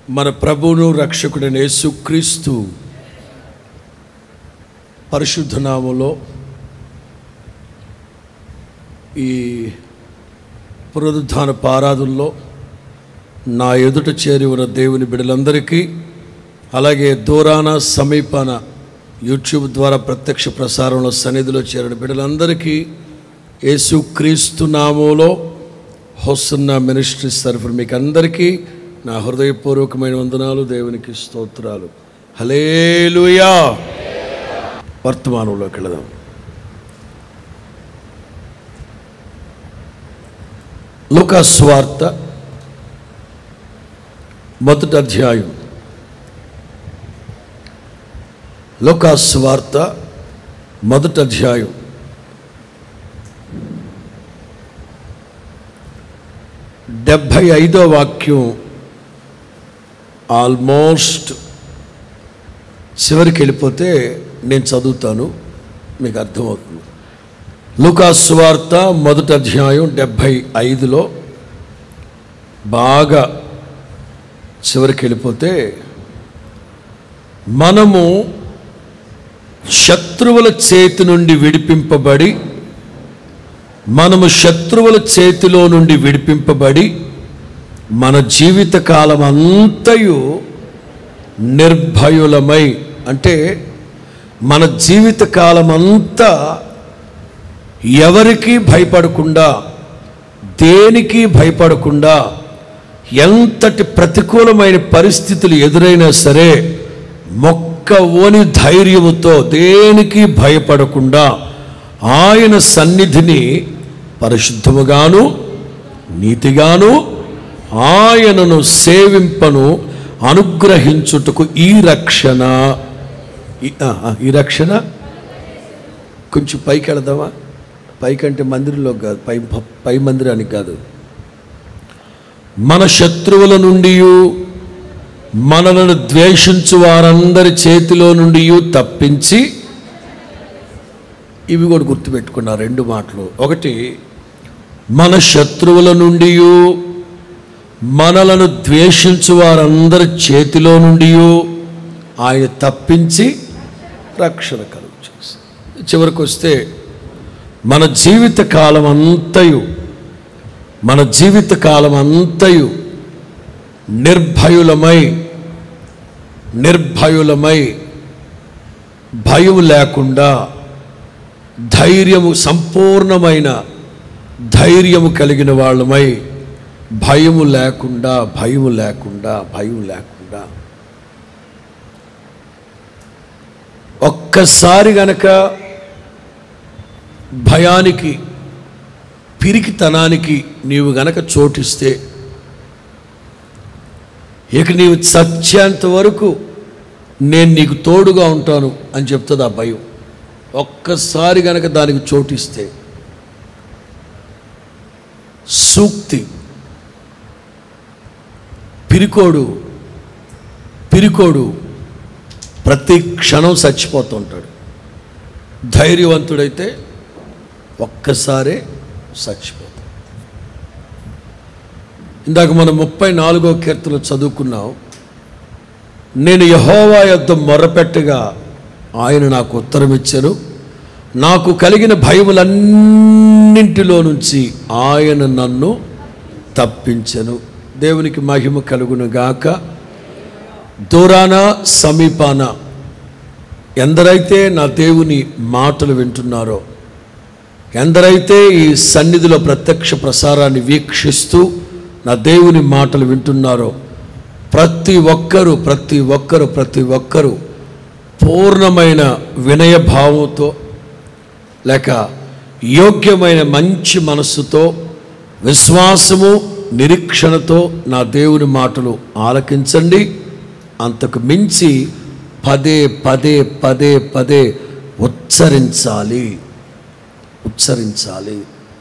మన ప్రభువును రక్షకుడైన యేసుక్రీస్తు పరిశుద్ధ నామములో ఈ పునరుద్ధాన పారాదుల్లో నా ఎదుట చేరి ఉన్న దేవుని బిడ్డలందరికీ అలాగే దూరాన సమీపాన యూట్యూబ్ ద్వారా ప్రత్యక్ష ప్రసారంలో సన్నిధిలో చేరిన బిడ్డలందరికీ యేసుక్రీస్తు నామంలో హొస్తున్న మినిస్ట్రీస్ తరఫున మీకు అందరికీ నా హృదయపూర్వకమైన వందనాలు దేవునికి స్తోత్రాలు హలేలుయా వర్తమానంలోకి వెళదాం లుకాస్వార్త మొదటి అధ్యాయం లోకాస్వార్త మొదటి అధ్యాయం డెబ్భై ఐదో వాక్యం ఆల్మోస్ట్ చివరికి వెళ్ళిపోతే నేను చదువుతాను మీకు అర్థమవుతుంది లుకాస్వార్త మొదటి అధ్యాయం డెబ్భై ఐదులో బాగా చివరికి వెళ్ళిపోతే మనము శత్రువుల చేతి నుండి విడిపింపబడి మనము శత్రువుల చేతిలో నుండి విడిపింపబడి మన జీవిత కాలం అంతయు నిర్భయులమై అంటే మన జీవిత కాలం అంతా ఎవరికి భయపడకుండా దేనికి భయపడకుండా ఎంతటి ప్రతికూలమైన పరిస్థితులు ఎదురైనా సరే మొక్క ఓని ధైర్యముతో దేనికి భయపడకుండా ఆయన సన్నిధిని పరిశుద్ధముగాను నీతిగాను ఆయనను సేవింపను అనుగ్రహించుటకు ఈ రక్షణ ఈ- ఆ, ఆ, ఈ రక్షణ కొంచెం పైకి వెళదామా పైకంటే మందిరంలో కాదు పై పై మందిరానికి కాదు మన శత్రువుల నుండి మనలను ద్వేషించు వారందరి చేతిలో నుండి తప్పించి ఇవి కూడా గుర్తుపెట్టుకున్న రెండు మాటలు ఒకటి మన శత్రువుల నుండి మనలను ద్వేషించు వారందరి చేతిలో నుండి ఆయన తప్పించి రక్షణ కలుగు చేసి చివరికి వస్తే మన జీవిత కాలం అంతయు మన జీవిత కాలం అంతయు నిర్భయులమై నిర్భయులమై భయం లేకుండా ధైర్యము సంపూర్ణమైన ధైర్యము కలిగిన వాళ్ళమై భయము లేకుండా భయము లేకుండా భయం లేకుండా ఒక్కసారి గనక భయానికి పిరికితనానికి నీవు గనక చోటిస్తే ఇక నీవు చచ్చేంత వరకు నేను నీకు తోడుగా ఉంటాను అని చెప్తుంది ఆ భయం ఒక్కసారి గనక దానికి చోటిస్తే సూక్తి పిరికోడు పిరికోడు ప్రతి క్షణం చచ్చిపోతుంటాడు ధైర్యవంతుడైతే ఒక్కసారే చచ్చిపోతాడు ఇందాక మనం ముప్పై నాలుగో కీర్తన చదువుకున్నాం నేను యహోవా యొద్ద మొర్రపెట్టగా ఆయన నాకు ఉత్తరం ఇచ్చారు నాకు కలిగిన భయములన్నింటిలో నుంచి ఆయన నన్ను తప్పించను దేవునికి మహిమ కలుగును గాక దూరాన సమీపాన ఎందరైతే నా దేవుని మాటలు వింటున్నారో ఎందరైతే ఈ సన్నిధిలో ప్రత్యక్ష ప్రసారాన్ని వీక్షిస్తూ నా దేవుని మాటలు వింటున్నారో ప్రతి ఒక్కరూ ప్రతి ఒక్కరు ప్రతి ఒక్కరూ పూర్ణమైన వినయ భావంతో లేక యోగ్యమైన మంచి మనస్సుతో విశ్వాసము నిరీక్షణతో నా దేవుని మాటలు ఆలకించండి అంతకు మించి పదే పదే పదే పదే ఉచ్చరించాలి ఉచ్చరించాలి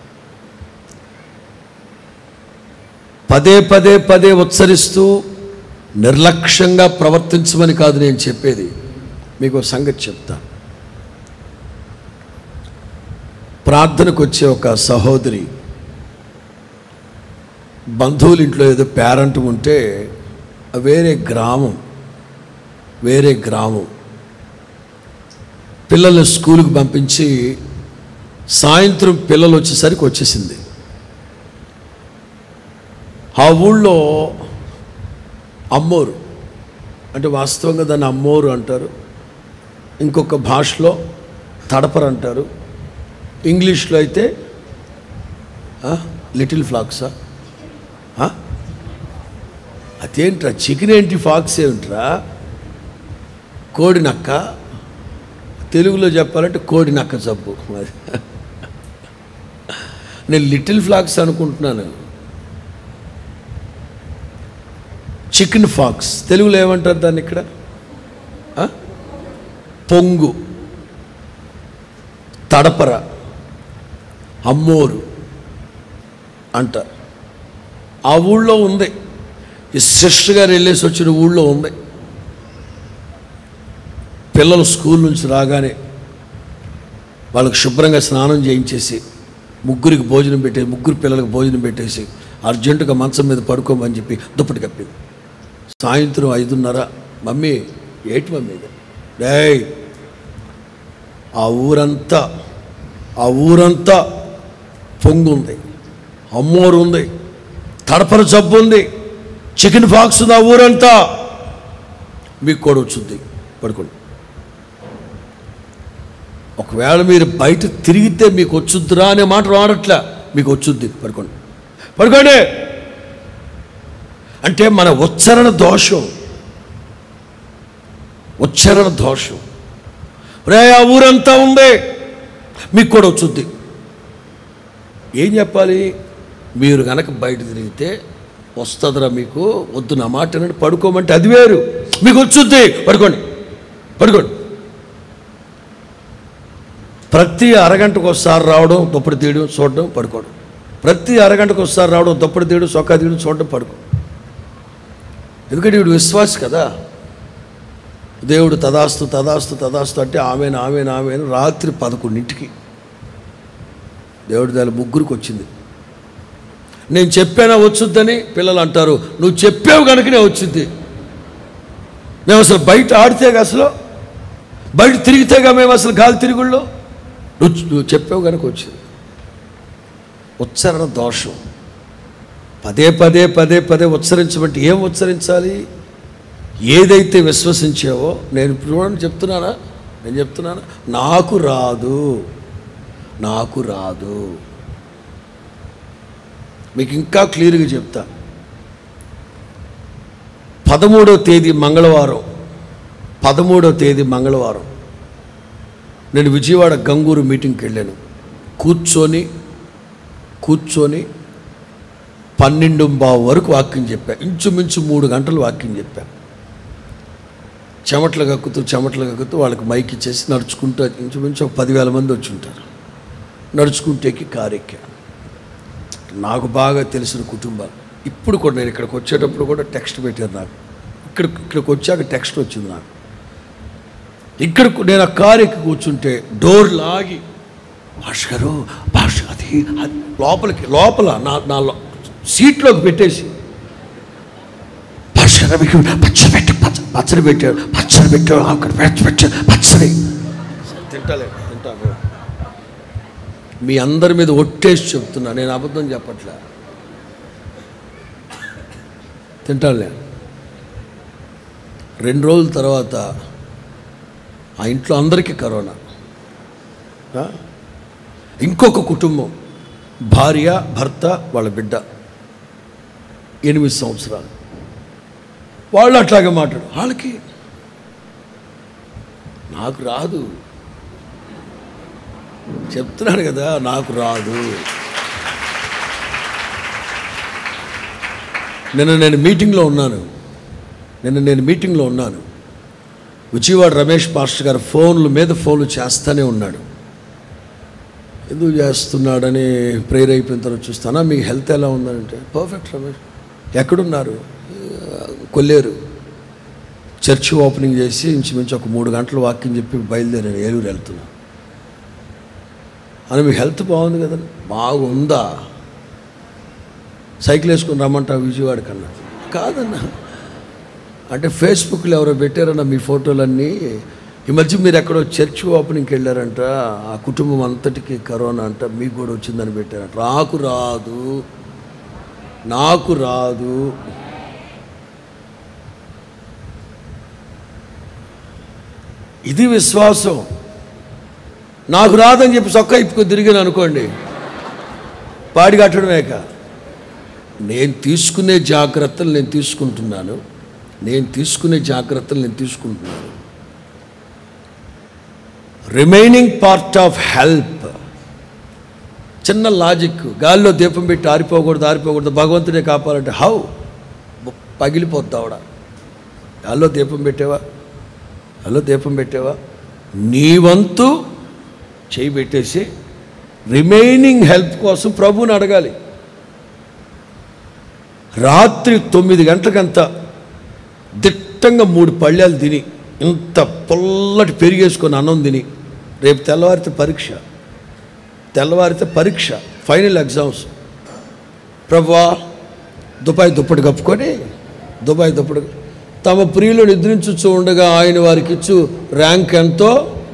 పదే పదే పదే ఉచ్చరిస్తూ నిర్లక్ష్యంగా ప్రవర్తించమని కాదు నేను చెప్పేది మీకు ఒక సంగతి చెప్తా ప్రార్థనకు వచ్చే ఒక సహోదరి బంధువుల ఇంట్లో ఏదో పేరెంట్ ఉంటే వేరే గ్రామం వేరే గ్రామం పిల్లల్ని స్కూల్కి పంపించి సాయంత్రం పిల్లలు వచ్చేసరికి వచ్చేసింది ఆ ఊళ్ళో అమ్మోరు అంటే వాస్తవంగా దాన్ని అమ్మోరు అంటారు ఇంకొక భాషలో తడపరు అంటారు ఇంగ్లీష్లో అయితే లిటిల్ ఫ్లాక్సా ఆ? అదేంట్రా చికెన్ ఏంటి ఫాక్స్ ఏమిట్రా కోడి నక్క తెలుగులో చెప్పాలంటే కోడి నక్క జబ్బు మరి నేను లిటిల్ ఫ్లాక్స్ అనుకుంటున్నాను చికెన్ ఫాక్స్ తెలుగులో ఏమంటారు దాన్ని ఇక్కడ ఆ? పొంగు తడపర అమ్మోరు అంటారు ఆ ఊళ్ళో ఉంది ఈ సిస్టర్ గారు వెళ్ళేసి వచ్చిన ఊళ్ళో ఉంది పిల్లలు స్కూల్ నుంచి రాగానే వాళ్ళకి శుభ్రంగా స్నానం చేయించేసి ముగ్గురికి భోజనం పెట్టేసి ముగ్గురు పిల్లలకు భోజనం పెట్టేసి అర్జెంటుగా మంచం మీద పడుకోమని చెప్పి దుప్పటి కప్పింది సాయంత్రం ఐదున్నర మమ్మీ ఏటి మమ్మీ ఇది డేయ్ ఆ ఊరంతా ఆ ఊరంతా పొంగుంది అమ్మోరు ఉంది తడపర జబ్బు ఉంది చికెన్ ఫాక్స్ ఉంది ఆ ఊరంతా మీకు కూడా వచ్చింది పడుకోండి ఒకవేళ మీరు బయట తిరిగితే మీకు వచ్చుద్దురా అనే మాట వాడట్లా మీకు వచ్చుద్ది పడుకోండి పడుకోండి అంటే మన ఉచ్చారణ దోషం ఉచ్చారణ దోషం రే ఆ ఊరంతా ఉంది మీకు కూడా వచ్చుద్ది ఏం చెప్పాలి మీరు కనుక బయట తిరిగితే వస్తుందిరా మీకు వద్దు నా మాట వినండి, పడుకోమంటే అది వేరు మీకు వచ్చుద్ది పడుకోండి పడుకోండి ప్రతి అరగంటకు ఒకసారి రావడం దుప్పటి తీయడం చూడడం పడుకోవడం ప్రతి అరగంటకు ఒకసారి రావడం దుప్పటి తీయడం సొక్కా తీయడం చూడడం పడుకో ఎందుకంటే వీడు విశ్వాసి కదా దేవుడు తదాస్తు తదాస్తు తదాస్తు అంటే ఆమెను ఆమెను ఆమెను రాత్రి పదకొండింటికి దేవుడి దాని ముగ్గురికి వచ్చింది నేను చెప్పానా వచ్చుద్దని పిల్లలు అంటారు నువ్వు చెప్పావు కనుకనే వచ్చింది మేము అసలు బయట ఆడితేగా అసలు బయట తిరిగితేగా మేము అసలు గాలి తిరుగుళ్ళు నువ్వు నువ్వు చెప్పావు కనుక వచ్చింది ఉచ్చారణ దోషం పదే పదే పదే పదే ఉచ్చరించమంటే ఏం ఉచ్చరించాలి ఏదైతే విశ్వసించావో నేను ఇప్పుడు చూడండి చెప్తున్నానా నేను చెప్తున్నానా నాకు రాదు నాకు రాదు మీకు ఇంకా క్లియర్గా చెప్తా పదమూడవ తేదీ మంగళవారం పదమూడవ తేదీ మంగళవారం నేను విజయవాడ గంగూరు మీటింగ్కి వెళ్ళాను కూర్చొని కూర్చొని పన్నెండు బావు వరకు వాక్యం చెప్పా ఇంచుమించు మూడు గంటలు వాక్యం చెప్పా చెమటలు కక్కుతూ చెమటలు కక్కుతూ వాళ్ళకి మైక్ ఇచ్చేసి నడుచుకుంటూ ఇంచుమించు ఒక పదివేల మంది వచ్చి ఉంటారు నడుచుకుంటేకి కారు ఎక్కా నాకు బాగా తెలిసిన కుటుంబం ఇప్పుడు కూడా నేను ఇక్కడికి వచ్చేటప్పుడు కూడా టెక్స్ట్ పెట్టారు నాకు ఇక్కడ ఇక్కడికి వచ్చాక టెక్స్ట్ వచ్చింది నాకు ఇక్కడ నేను ఆ కారు ఎక్కి కూర్చుంటే డోర్ లాగి భాష గారు భాష అది అది లోపలికి లోపల నా నా లో- సీట్లోకి పెట్టేసి భాష గారు మీకు పచ్చడి పెట్టి పచ్చ పచ్చడి పెట్టాడు పచ్చడి పెట్టాడు అక్కడ పెట్టి పెట్టాడు పచ్చడి తింటలే తింటాను మీ అందరి మీద ఒట్టేసి చెప్తున్నా నేను అబద్ధం చెప్పట్లే తింటానులే రెండు రోజుల తర్వాత ఆ ఇంట్లో అందరికీ కరోనా ఆ? ఇంకొక కుటుంబం భార్య భర్త వాళ్ళ బిడ్డ ఎనిమిది సంవత్సరాలు వాళ్ళు అట్లాగే మాట్లాడు వాళ్ళకి నాకు రాదు చెప్తున్నాను కదా నాకు రాదు నిన్న నేను మీటింగ్లో ఉన్నాను నిన్న నేను మీటింగ్లో ఉన్నాను విజయవాడ రమేష్ పాస్టర్ గారు ఫోన్ల మీద ఫోన్లు చేస్తూనే ఉన్నాడు ఎందుకు చేస్తున్నాడని ప్రేయర్ అయిపోయిన తర్వాత చూస్తానా మీ హెల్త్ ఎలా ఉందంటే పర్ఫెక్ట్ రమేష్ ఎక్కడున్నారు "ఆ, కొల్లేరు చర్చ్ ఓపెనింగ్ చేసి ఇంచుమించు ఒక మూడు గంటలు వాక్యం చెప్పి బయలుదేరాను ఏలూరు వెళ్తున్నా అని మీ హెల్త్ బాగుంది కదా బాగుందా సైకిల్ వేసుకొని రమ్మంటా విజయవాడ కన్నా కాదన్నా అంటే ఫేస్బుక్లో ఎవరో పెట్టారన్న మీ ఫోటోలన్నీ ఈ మధ్య మీరు ఎక్కడో చర్చ్ ఓపెనింగ్కి వెళ్ళారంట ఆ కుటుంబం అంతటికి కరోనా అంట మీకు కూడా వచ్చిందని పెట్టారంట నాకు రాదు నాకు రాదు ఇది విశ్వాసం నాకు రాదని చెప్పి చొక్కా ఇప్పుకొని తిరిగాను అనుకోండి పాడి కట్టడమేక నేను తీసుకునే జాగ్రత్తలు నేను తీసుకుంటున్నాను నేను తీసుకునే జాగ్రత్తలు నేను తీసుకుంటున్నాను రిమైనింగ్ పార్ట్ ఆఫ్ హెల్ప్ చిన్న లాజిక్ గాలిలో దీపం పెట్టి ఆరిపోకూడదు ఆరిపోకూడదు భగవంతుడే కాపాలంటే హౌ పగిలిపోతావుడ గాల్లో దీపం పెట్టావా గాల్లో దీపం పెట్టావా నీ వంతు చేయి పెట్టేసి రిమైనింగ్ హెల్ప్ కోసం ప్రభువుని అడగాలి రాత్రి తొమ్మిది గంటలకంతా దిట్టంగా మూడు పళ్ళాలు తిని ఇంత పొల్లటి పెరిగేసుకొని అన్నం తిని రేపు తెల్లవారితే పరీక్ష తెల్లవారితే పరీక్ష ఫైనల్ ఎగ్జామ్స్ ప్రభా దుబాయ్ దుప్పటి కప్పుకొని దుబాయ్ దుప్పటి తమ ప్రియులు నిద్రించుచూ ఉండగా ఆయన వారికి ఇచ్చు ర్యాంక్ ఎంతో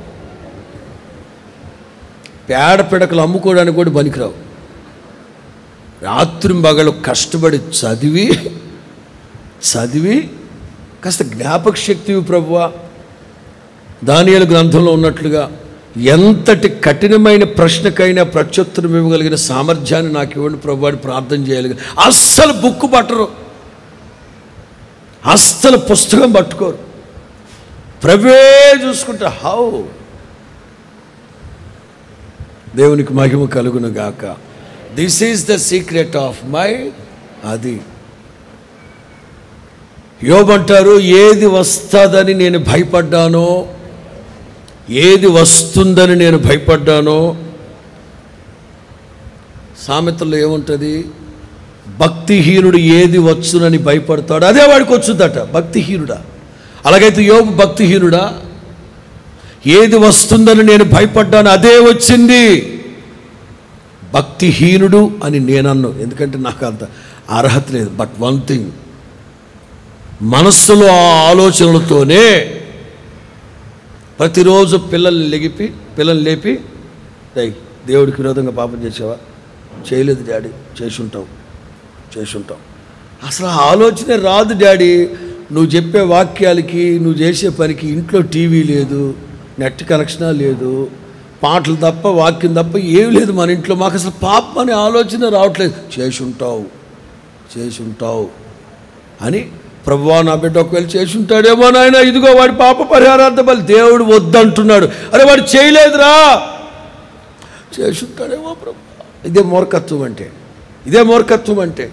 పేడ పిడకలు అమ్ముకోవడానికి కూడా పనికిరావు రాత్రి మగలు కష్టపడి చదివి చదివి కాస్త జ్ఞాపక శక్తివి ప్రభువా దానియలు గ్రంథంలో ఉన్నట్లుగా ఎంతటి కఠినమైన ప్రశ్నకైనా ప్రత్యుత్తరం ఇవ్వగలిగిన సామర్థ్యాన్ని నాకు ఇవ్వండి ప్రభు అని ప్రార్థన చేయాలి అస్సలు బుక్కు పట్టరు అస్సలు పుస్తకం పట్టుకోరు ప్రభే చూసుకుంటా హౌ దేవునికి మహిమ కలుగును గాక this is the secret of my అది యోబంటారు ఏది వస్తుందని నేను భయపడ్డానో ఏది వస్తుందని నేను భయపడ్డానో సామెతల్లో ఏముంటుంది భక్తిహీనుడు ఏది వచ్చునని భయపడతాడు అదే వాడికి వచ్చుద్దట భక్తిహీనుడా అలాగైతే యోబు భక్తిహీనుడా ఏది వస్తుందని నేను భయపడ్డాను అదే వచ్చింది భక్తిహీనుడు అని నేనన్ను ఎందుకంటే నాకు అంత అర్హత లేదు బట్ వన్ థింగ్ మనస్సులో ఆ ఆలోచనలతోనే ప్రతిరోజు పిల్లల్ని లెగిపి పిల్లల్ని లేపి డై దేవుడికి విరోధంగా పాపం చేసావా చేయలేదు డాడీ చేసుంటావు చేసుంటావు అసలు ఆ ఆలోచనే రాదు డాడీ నువ్వు చెప్పే వాక్యాలకి నువ్వు చేసే పనికి ఇంట్లో టీవీ లేదు నెట్ కనెక్షనా లేదు పాటలు తప్ప వాక్యం తప్ప ఏం లేదు మన ఇంట్లో మాకు అసలు పాపం అనే ఆలోచన రావట్లేదు చేసుంటావు చేసుంటావు అని ప్రభువా నా బిడ్డ ఒకవేళ చేసి ఉంటాడేమో నాయన ఇదిగో వాడి పాప పరిహారార్థం బలి దేవుడు వద్దంటున్నాడు అరే వాడు చేయలేదురా చేసి ఉంటాడేమో ప్రభు ఇదే మూర్ఖత్వం అంటే ఇదే మూర్ఖత్వం అంటే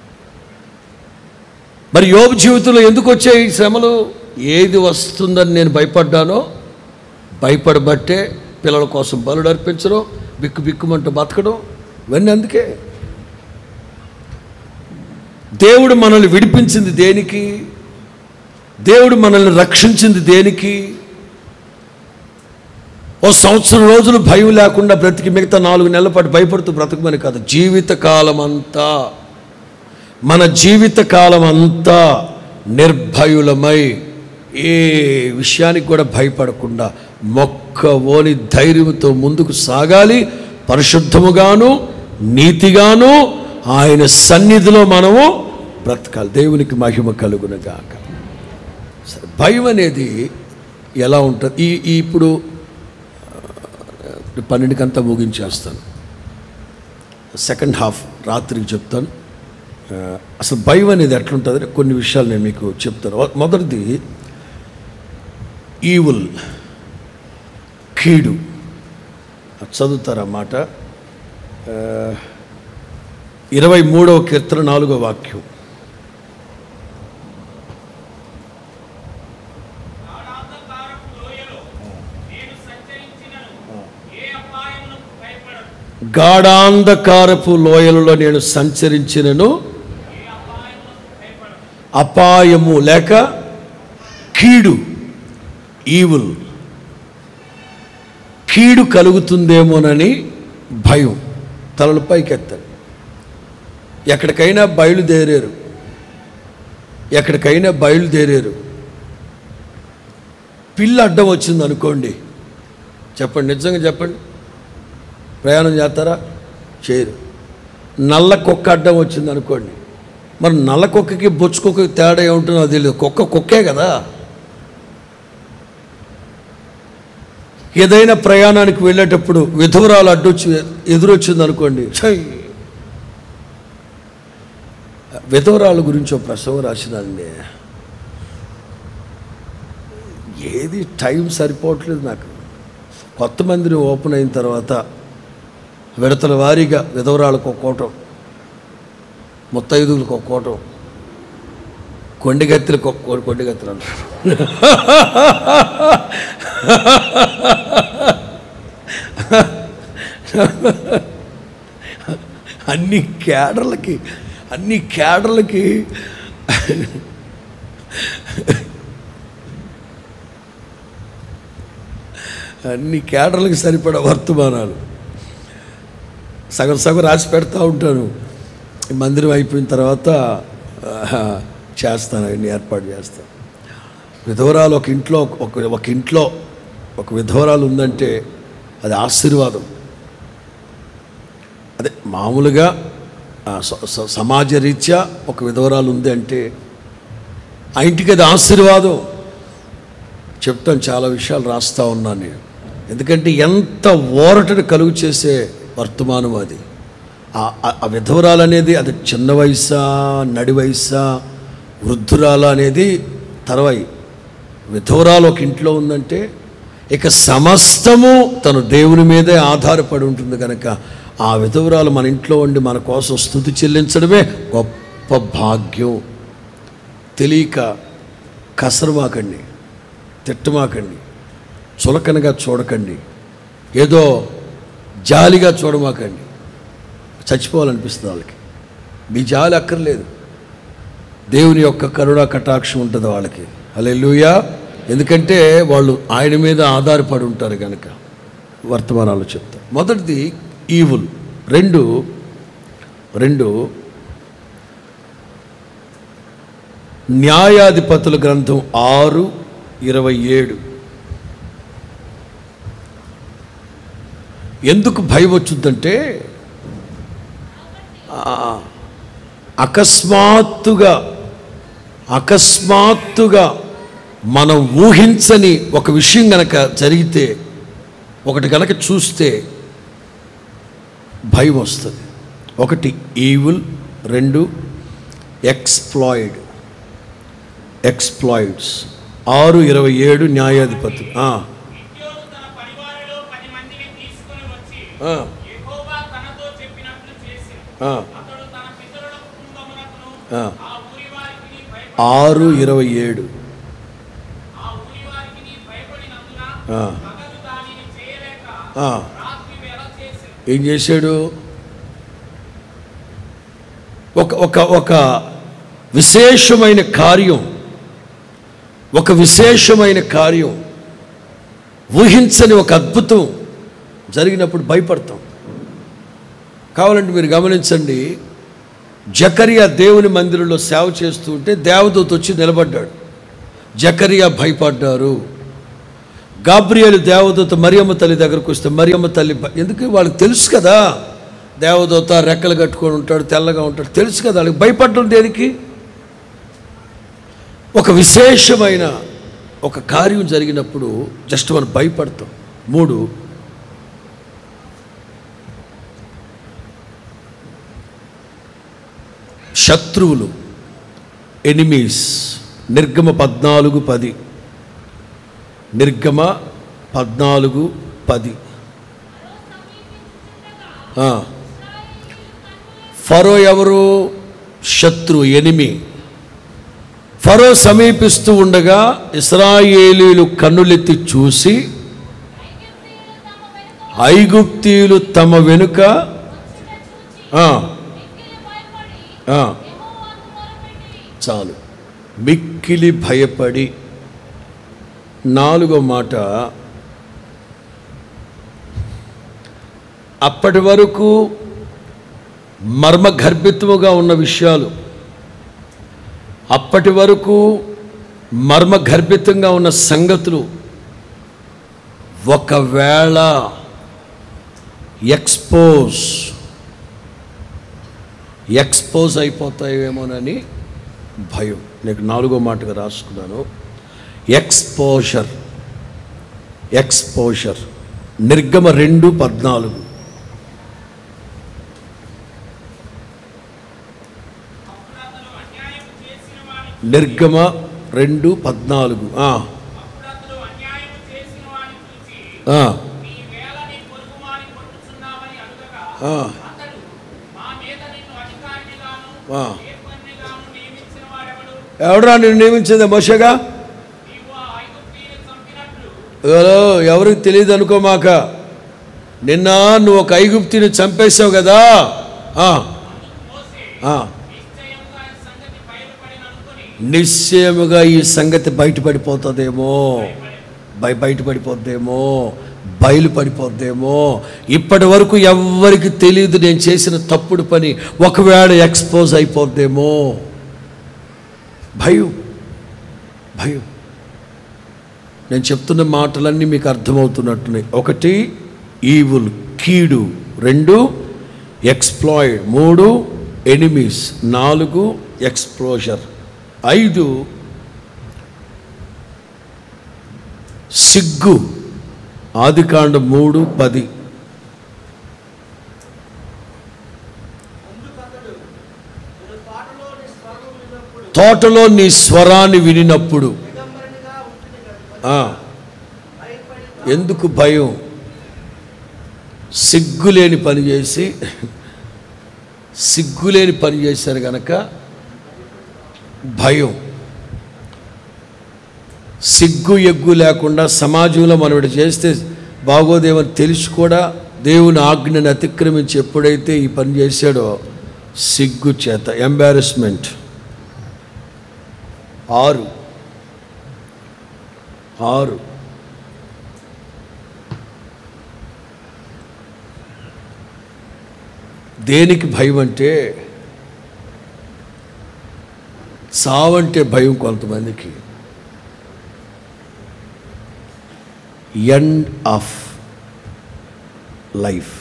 మరి యోగ జీవితంలో ఎందుకు వచ్చాయి ఈ శ్రమలు ఏది వస్తుందని నేను భయపడ్డానో భయపడబట్టే పిల్లల కోసం బలుడు అర్పించడం బిక్కు బిక్కుమంటూ బతకడం ఇవన్నీ అందుకే దేవుడు మనల్ని విడిపించింది దేనికి దేవుడు మనల్ని రక్షించింది దేనికి ఓ సంవత్సరం రోజులు భయం లేకుండా బ్రతికి మిగతా నాలుగు నెలల పాటు భయపడుతూ బ్రతకమని కాదు జీవితకాలం అంతా మన జీవితకాలం అంతా నిర్భయులమై ఏ విషయానికి కూడా భయపడకుండా మొక్క ఓని ధైర్యంతో ముందుకు సాగాలి పరిశుద్ధముగాను నీతిగాను ఆయన సన్నిధిలో మనము బ్రతకాలి దేవునికి మహిమ కలుగునగాక సరే భయం అనేది ఎలా ఉంటుంది ఈ ఈ ఇప్పుడు ఆ, పన్నెండుకంతా ముగించేస్తాను సెకండ్ హాఫ్ రాత్రికి చెప్తాను ఆ, అసలు భయం అనేది ఎట్లుంటుంది కొన్ని విషయాలు నేను మీకు చెప్తాను మొ- మొదటిది ఈవుల్ కీడు అది చదువుతారన్నమాట ఆ, ఇరవై మూడవ కీర్తన నాలుగో వాక్యం గాఢాంధకారపు లోయలో నేను సంచరించినను ఏ అపాయమునకు భయపడను గాఢాంధకారపు లోయలలో నేను సంచరించినను ఏ అపాయమునకు భయపడను అపాయము లేక కీడు ఈవుల్ కీడు కలుగుతుందేమోనని భయం తలలు పైకెత్తారు ఎక్కడికైనా బయలుదేరారు ఎక్కడికైనా బయలుదేరారు పిల్లి అడ్డం వచ్చింది అనుకోండి చెప్పండి నిజంగా చెప్పండి ప్రయాణం చేస్తారా చేయరు నల్ల కుక్క అడ్డం వచ్చింది అనుకోండి మరి నల్ల కుక్కకి బొచ్చు కుక్కకి తేడా ఏముంటుందో అది తెలియదు కుక్క కుక్కే కదా ఏదైనా ప్రయాణానికి వెళ్ళేటప్పుడు విధువరాలు అడ్డొచ్చి ఎదురొచ్చింది అనుకోండి ఛై విధవరాల గురించి ఒక ప్రసవం రాసినండి ఏది టైం సరిపోవట్లేదు నాకు కొత్త మందిని ఓపెన్ అయిన తర్వాత విడతల వారీగా విధవరాలకు ఒక కోటం ముత్తైదువులకు ఒక కోటం కొండిగత్తులకు ఒక కో- కొండిగత్తులు అంటారు అన్ని క్యాడర్లకి అన్ని క్యాడర్లకి అన్ని క్యాడర్లకి సరిపడా వర్తమానాలు సగం సగం రాసి పెడతా ఉంటాను ఈ మందిరం అయిపోయిన తర్వాత ఆ, చేస్తాను అవన్నీ ఏర్పాటు చేస్తాను విధవరాలు ఒక ఇంట్లో ఒక ఒక ఇంట్లో ఒక విధవరాలు ఉందంటే అది ఆశీర్వాదం అదే మామూలుగా ఆ, స- స- సమాజ రీత్యా ఒక విధవరాలు ఉంది అంటే ఆ ఇంటికి అది ఆశీర్వాదం చెప్తాను చాలా విషయాలు రాస్తా ఉన్నాను నేను ఎందుకంటే ఎంత ఓరటను కలుగు చేసే వర్తమానం అది ఆ- ఆ- ఆ విధవరాలు అనేది అది చిన్న వయసా నడి వయసా వృద్ధురాలు అనేది తర్వాయి విధవరాలు ఒక ఇంట్లో ఉందంటే ఇక సమస్తము తను దేవుని మీదే ఆధారపడి ఉంటుంది కనుక ఆ విధవరాలు మన ఇంట్లో ఉండి మన కోసం స్థుతి చెల్లించడమే గొప్ప భాగ్యం తెలియక కసరమాకండి తిట్టమాకండి చులకనగా చూడకండి ఏదో జాలిగా చూడమాకండి చచ్చిపోవాలనిపిస్తుంది వాళ్ళకి మీ జాలి అక్కర్లేదు దేవుని యొక్క కరుణా కటాక్షం ఉంటుంది వాళ్ళకి అలెలుయా ఎందుకంటే వాళ్ళు ఆయన మీద ఆధారపడి ఉంటారు కనుక వర్తమానాలు చెప్తారు మొదటిది ఈవుల్ రెండు రెండు న్యాయాధిపతుల గ్రంథం ఆరు ఇరవై ఏడు ఎందుకు భయం వచ్చుద్దంటే ఆ, అకస్మాత్తుగా అకస్మాత్తుగా మనం ఊహించని ఒక విషయం గనక జరిగితే ఒకటి గనక చూస్తే భయం వస్తుంది ఒకటి ఈవుల్ రెండు ఎక్స్ప్లాయిడ్ ఎక్స్ప్లాయిడ్స్ ఆరు ఇరవై ఏడు న్యాయాధిపతులు ఆ, గిద్యోను తన పనివారిలో పది మందిని తీసుకుని వచ్చి ఆ, యెహోవా తనతో చెప్పినట్లు చేసి ఆ. అతడు తన పితరుల కుటుంబమునకును ఆ. ఆ ఊరి వారికి భయపడి ఆరు ఇరవై ఏడు ఆ ఊరి వారికి భయపడినందున ఆ. పగలు దానిని చేయలేక ఆ. రాత్రి వేళ చేసి ఏం చేశాడు ఒక ఒక ఒక విశేషమైన కార్యం ఒక విశేషమైన కార్యం ఊహించని ఒక అద్భుతం జరిగినప్పుడు భయపడతాం కావాలంటే మీరు గమనించండి జకరియా దేవుని మందిరంలో సేవ చేస్తూ ఉంటే దేవదూత వచ్చి నిలబడ్డాడు జకరియా భయపడ్డారు గాబ్రియలు దేవదూత మరియమ్మ తల్లి దగ్గరకు వస్తే మరియమ్మ తల్లి భ- ఎందుకు వాళ్ళకి తెలుసు కదా దేవదూత రెక్కలు కట్టుకొని ఉంటాడు తెల్లగా ఉంటాడు తెలుసు కదా వాళ్ళకి భయపడడం దేనికి ఒక విశేషమైన ఒక కార్యం జరిగినప్పుడు జస్ట్ మనం భయపడతాం మూడు శత్రువులు ఎనిమీస్ నిర్గమ పద్నాలుగు పది నిర్గమ పద్నాలుగు పది ఆ. ఫరో ఎవరు శత్రు ఎనిమి ఫరో సమీపిస్తూ ఉండగా ఇస్రాయేలీలు కన్నులెత్తి చూసి ఐగుప్తీయులు తమ వెనుక ఆ, ఆ, చాలు మిక్కిలి భయపడి నాలుగో మాట అప్పటి వరకు మర్మగర్భితముగా ఉన్న విషయాలు అప్పటి వరకు మర్మగర్భితంగా ఉన్న సంగతులు ఒకవేళ ఎక్స్పోజ్ ఎక్స్పోజ్ అయిపోతాయేమోనని భయం నీకు నాలుగో మాటగా రాసుకున్నాను ఎక్స్పోజర్ ఎక్స్పోజర్ నిర్గమ రెండు పద్నాలుగు అప్పుడు అతడు అన్యాయం చేసిన వాని నిర్గమ రెండు పద్నాలుగు ఆ, అప్పుడు అతడు అన్యాయం చేసిన వాని చూసి ఆ, నీ వేళ నీ పొరుగువాని కొట్టుచున్నావని అడుగగా ఆ, అతడు మా మీద నిన్ను అధికారినిగాను ఆ. ఏర్పరినిగాను నియమించిన వాడెవడు ఎవడరా నేను నియమించింది మోషగా నీవు ఆ ఐగుప్తీయుని చంపినట్లు ఎవరో ఎవరికి తెలియదు అనుకోమాక నిన్న నువ్వు ఒక ఐగుప్తిని చంపేశావు కదా ఆ, మోసే ఆ. నిశ్చయముగా ఈ సంగతి బయలుపడిన అనుకుని నిశ్చయముగా ఈ సంగతి బయటపడిపోతుందేమో బయ బయటపడిపోద్దేమో బయలుపడిపోద్దేమో ఇప్పటి వరకు ఎవ్వరికి తెలియదు నేను చేసిన తప్పుడు పని ఒకవేళ ఎక్స్పోజ్ అయిపోద్దేమో భయం భయం నేను చెప్తున్న మాటలన్నీ మీకు అర్థమవుతున్నట్టున్నాయి ఒకటి ఈవుల్ కీడు రెండు ఎక్స్ప్లాయిడ్ మూడు ఎనిమీస్ నాలుగు ఎక్స్ప్లోజర్ ఐదు సిగ్గు ఆదికాండ మూడు పది తోటలో నీ స్వరాన్ని వినినప్పుడు ఆ, ఎందుకు భయం సిగ్గులేని పని చేసి సిగ్గులేని పని చేశారు గనక భయం సిగ్గు ఎగ్గు లేకుండా సమాజంలో మనం ఇటు చేస్తే బాగోదేమని తెలిసి కూడా దేవుని ఆజ్ఞని అతిక్రమించి ఎప్పుడైతే ఈ పని చేశాడో సిగ్గు చేత ఎంబారస్మెంట్ ఆరు ఆరు దేనికి భయం అంటే చావంటే భయం కొంతమందికి ఎండ్ ఆఫ్ లైఫ్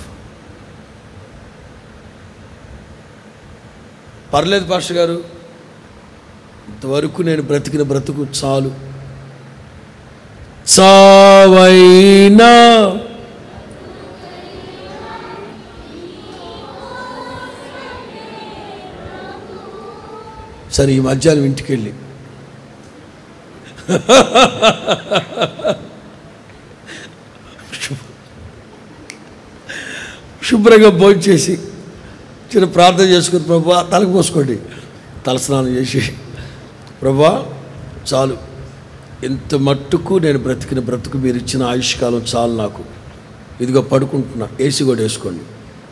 పర్లేదు పాస్టర్ గారు ఇంతవరకు నేను బ్రతికిన బ్రతుకు చాలు చావైనా సరే ఈ మధ్యాహ్నం ఇంటికి వెళ్ళి శుభ్రంగా భోజనం చేసి చిన్న ప్రార్థన చేసుకుని ప్రభా తలకు పోసుకోండి తలస్నానం చేసి ప్రభా చాలు ఇంత మట్టుకు నేను బ్రతికిన బ్రతుకు మీరు ఇచ్చిన ఆయుష్కాలం చాలు నాకు ఇదిగో పడుకుంటున్నా ఏసీ కూడా వేసుకోండి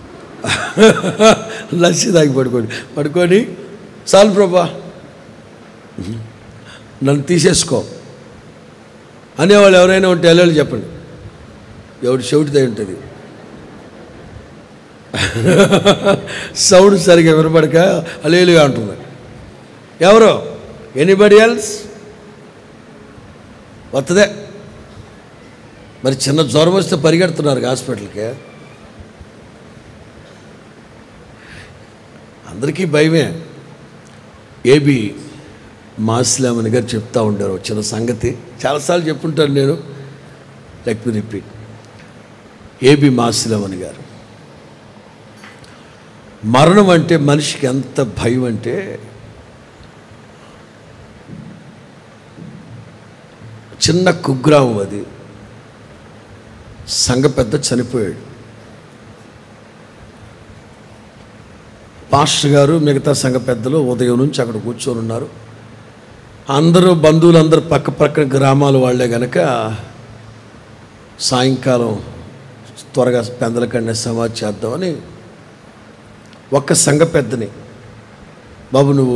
లస్సీ తాగి పడుకోండి పడుకొని చాలు ప్రభా నన్ను తీసేసుకో అనేవాళ్ళు ఎవరైనా ఉంటే వెళ్ళాలి చెప్పండి ఎవడు చెవిటిదై ఉంటుంది సౌండ్ సరిగా వినపడక అలేలుగా అంటుంది ఎవరు ఎనీబడి ఎల్స్ వస్తుందే మరి చిన్న జ్వరం వస్తే పరిగెడుతున్నారు హాస్పిటల్కి అందరికీ భయమే ఏబి మాస్లామని గారు చెప్తా ఉంటారు ఒక చిన్న సంగతి చాలాసార్లు చెప్పుంటాను నేను let me repeat A B Masilamani గారు మరణం అంటే మనిషికి ఎంత భయం అంటే చిన్న కుగ్రామం అది సంఘ పెద్ద చనిపోయాడు పాస్టర్ గారు మిగతా సంఘ పెద్దలు ఉదయం నుంచి అక్కడ కూర్చొని ఉన్నారు అందరూ బంధువులందరూ పక్క పక్కన గ్రామాల వాళ్ళే గనక సాయంకాలం త్వరగా పెందలకండే సమాధి చేద్దామని ఒక్క సంఘ పెద్దని బాబు నువ్వు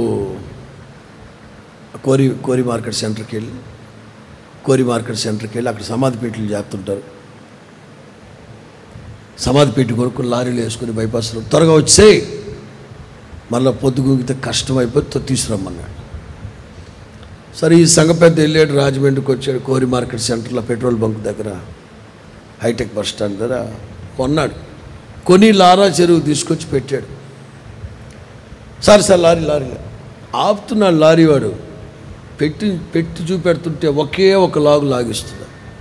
కోరి కోరి మార్కెట్ సెంటర్కి వెళ్ళి కోరి మార్కెట్ సెంటర్కి వెళ్ళి అక్కడ సమాధి పెట్టెలు చేస్తుంటారు సమాధి పెట్టి కొనుక్కుని లారీలు వేసుకుని బైపాస్లో త్వరగా వచ్చేయి మళ్ళీ పొద్దుగుంగితే కష్టం అయిపోయి తో- తీసుకురమ్మన్నాడు సరే ఈ సంఘ పెద్ద వెళ్ళాడు రాజమండ్రికి వచ్చాడు కోరి మార్కెట్ సెంటర్లో పెట్రోల్ బంక్ దగ్గర హైటెక్ బస్ స్టాండ్ దగ్గర కొన్నాడు కొని లారా చెరువు తీసుకొచ్చి పెట్టాడు సార్ సార్ లారీ లారీ ఆపుతున్నాడు లారీ వాడు పెట్టి పెట్టి చూపెడుతుంటే ఒకే ఒక లాగు లాగిస్తున్నాడు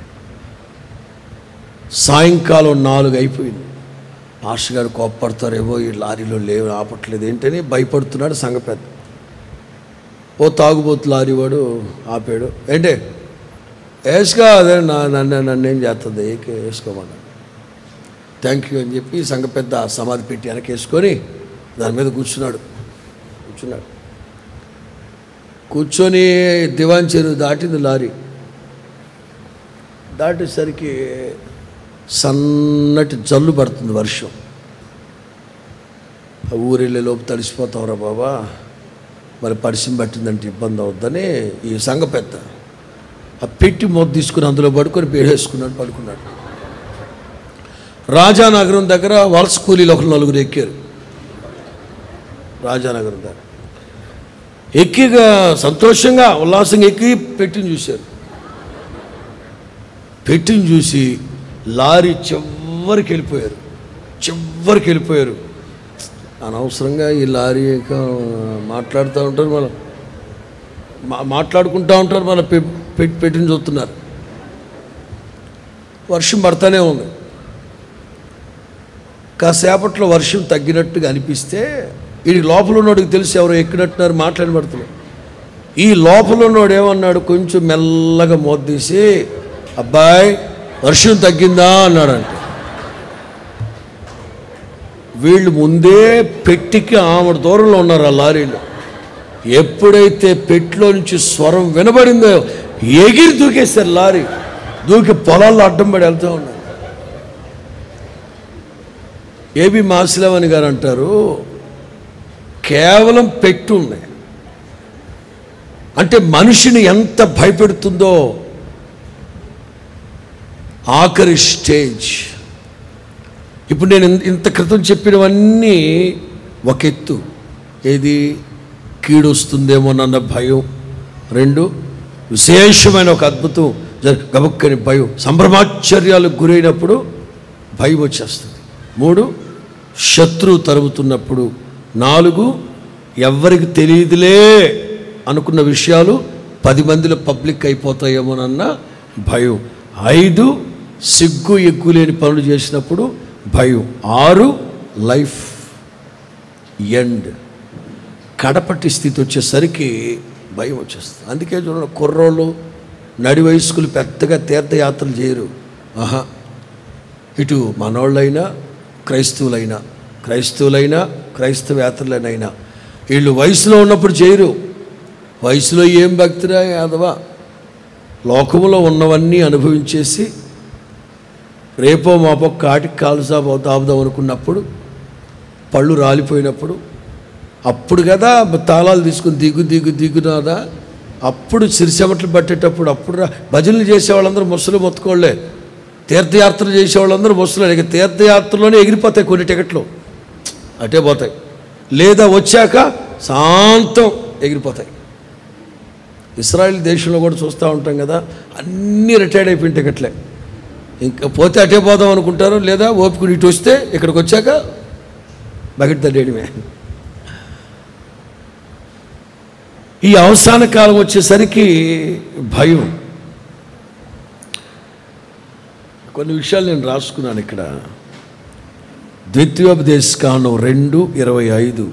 సాయంకాలం నాలుగు అయిపోయింది పాస్టర్ గారు కోప్పడతారేమో ఈ లారీలో లేవు ఆపట్లేదు ఏంటని భయపడుతున్నాడు సంఘ పెద్ద ఓ తాగుబోతు లారీ వాడు ఆపాడు ఏంటే వేసుకో అదే నా నన్ను నన్ను ఏం చేస్తుంది ఏకే వేసుకోమన్నా థ్యాంక్ యూ అని చెప్పి సంఘ పెద్ద సమాధి పెట్టి వెనకేసుకొని దాని మీద కూర్చున్నాడు కూర్చున్నాడు కూర్చొని దివాన్ చెరువు దాటింది లారీ దాటేసరికి సన్నటి జల్లు పడుతుంది వర్షం ఆ ఊరెళ్ళే లోపు తడిసిపోతావురా బాబా మరి పరిచయం పట్టిందంటే ఇబ్బంది అవుద్దని ఈ సంఘ పెద్ద ఆ పెట్టి మొద్దు తీసుకుని అందులో పడుకొని పేడేసుకున్నాడు పడుకున్నాడు రాజానగరం దగ్గర వలస కూలీలు ఒక నలుగురు ఎక్కారు రాజానగరం దగ్గర ఎక్కిగా సంతోషంగా ఉల్లాసంగా ఎక్కి పెట్టిని చూశారు పెట్టిని చూసి లారీ చివరికి వెళ్ళిపోయారు చివరికి వెళ్ళిపోయారు అనవసరంగా ఈ లారీ ఇక మాట్లాడుతూ ఉంటారు మన మా- మాట్లాడుకుంటూ ఉంటారు మన పె- పెట్టి పెట్టిన చూస్తున్నారు వర్షం పడతానే ఉంది కాసేపట్లో వర్షం తగ్గినట్టుగా అనిపిస్తే ఈ లోపల ఉన్నోడికి తెలిసి ఎవరో ఎక్కినట్టున్నారు మాట్లాడబడుతున్నారు ఈ లోపల ఉన్నోడు ఏమన్నాడు కొంచెం మెల్లగా మోద్దీసి అబ్బాయి వర్షం తగ్గిందా అన్నాడంట వీళ్ళు ముందే పెట్టికి ఆమె దూరంలో ఉన్నారు ఆ లారీలో ఎప్పుడైతే పెట్టిలో నుంచి స్వరం వినబడిందో ఎగిరి దూకేస్తారు లారీ దూకి పొలాల్లో అడ్డం పడి వెళ్తూ ఉన్నారు ఏబి మాసిలవని గారు అంటారు కేవలం పెట్టు ఉన్నాయి అంటే మనిషిని ఎంత భయపెడుతుందో ఆఖరి స్టేజ్ ఇప్పుడు నేను ఇన్- ఇంత క్రితం చెప్పినవన్నీ ఒక ఎత్తు ఏది కీడు వస్తుందేమోనన్న భయం రెండు విశేషమైన ఒక అద్భుతం జర గబుక్కని భయం సంభ్రమాశ్చర్యాలకు గురైనప్పుడు భయం వచ్చేస్తుంది మూడు శత్రువు తరుముతున్నప్పుడు నాలుగు ఎవ్వరికి తెలియదులే అనుకున్న విషయాలు పది మందిలో పబ్లిక్ అయిపోతాయేమోనన్న భయం ఐదు సిగ్గు ఎగ్గు లేని పనులు చేసినప్పుడు భయం ఆరు లైఫ్ ఎండ్ కడపట్టి స్థితి వచ్చేసరికి భయం వచ్చేస్తుంది అందుకే చూడండి కుర్రోళ్ళు నడి వయస్కులు పెద్దగా తీర్థయాత్రలు చేయరు ఆహా ఇటు మనోళ్ళైనా క్రైస్తవులైనా క్రైస్తవులైనా క్రైస్తవ యాత్రలైనా వీళ్ళు వయసులో ఉన్నప్పుడు చేయరు వయసులో ఏం భక్తిరా యాదవా లోకములో ఉన్నవన్నీ అనుభవించేసి రేపో మాపో కాటికి కాలుసా తాపుదాం అనుకున్నప్పుడు పళ్ళు రాలిపోయినప్పుడు అప్పుడు కదా తాళాలు తీసుకుని దిగు దిగు దిగునాదా అప్పుడు సిరిసెమట్లు పట్టేటప్పుడు అప్పుడు రా- భజనలు చేసేవాళ్ళందరూ ముసలు మొత్తుకోళ్లే తీర్థయాత్రలు చేసేవాళ్ళందరూ ముసలు ఇక తీర్థయాత్రలోనే ఎగిరిపోతాయి కొన్ని టికెట్లు అటే పోతాయి లేదా వచ్చాక శాంతం ఎగిరిపోతాయి ఇస్రాయల్ దేశంలో కూడా చూస్తూ ఉంటాం కదా అన్నీ రిటైర్డ్ అయిపోయిన టికెట్లే ఇంకా పోతే అటే పోదాం అనుకుంటారు లేదా ఓపిక ఇటు వస్తే ఇక్కడికి వచ్చాక బకెట్ తల్లేయడమే ఈ అవసాన కాలం వచ్చేసరికి భయం కొన్ని విషయాలు నేను రాసుకున్నాను ఇక్కడ ద్వితీయోపదేశకాండం రెండు ఇరవై ఐదు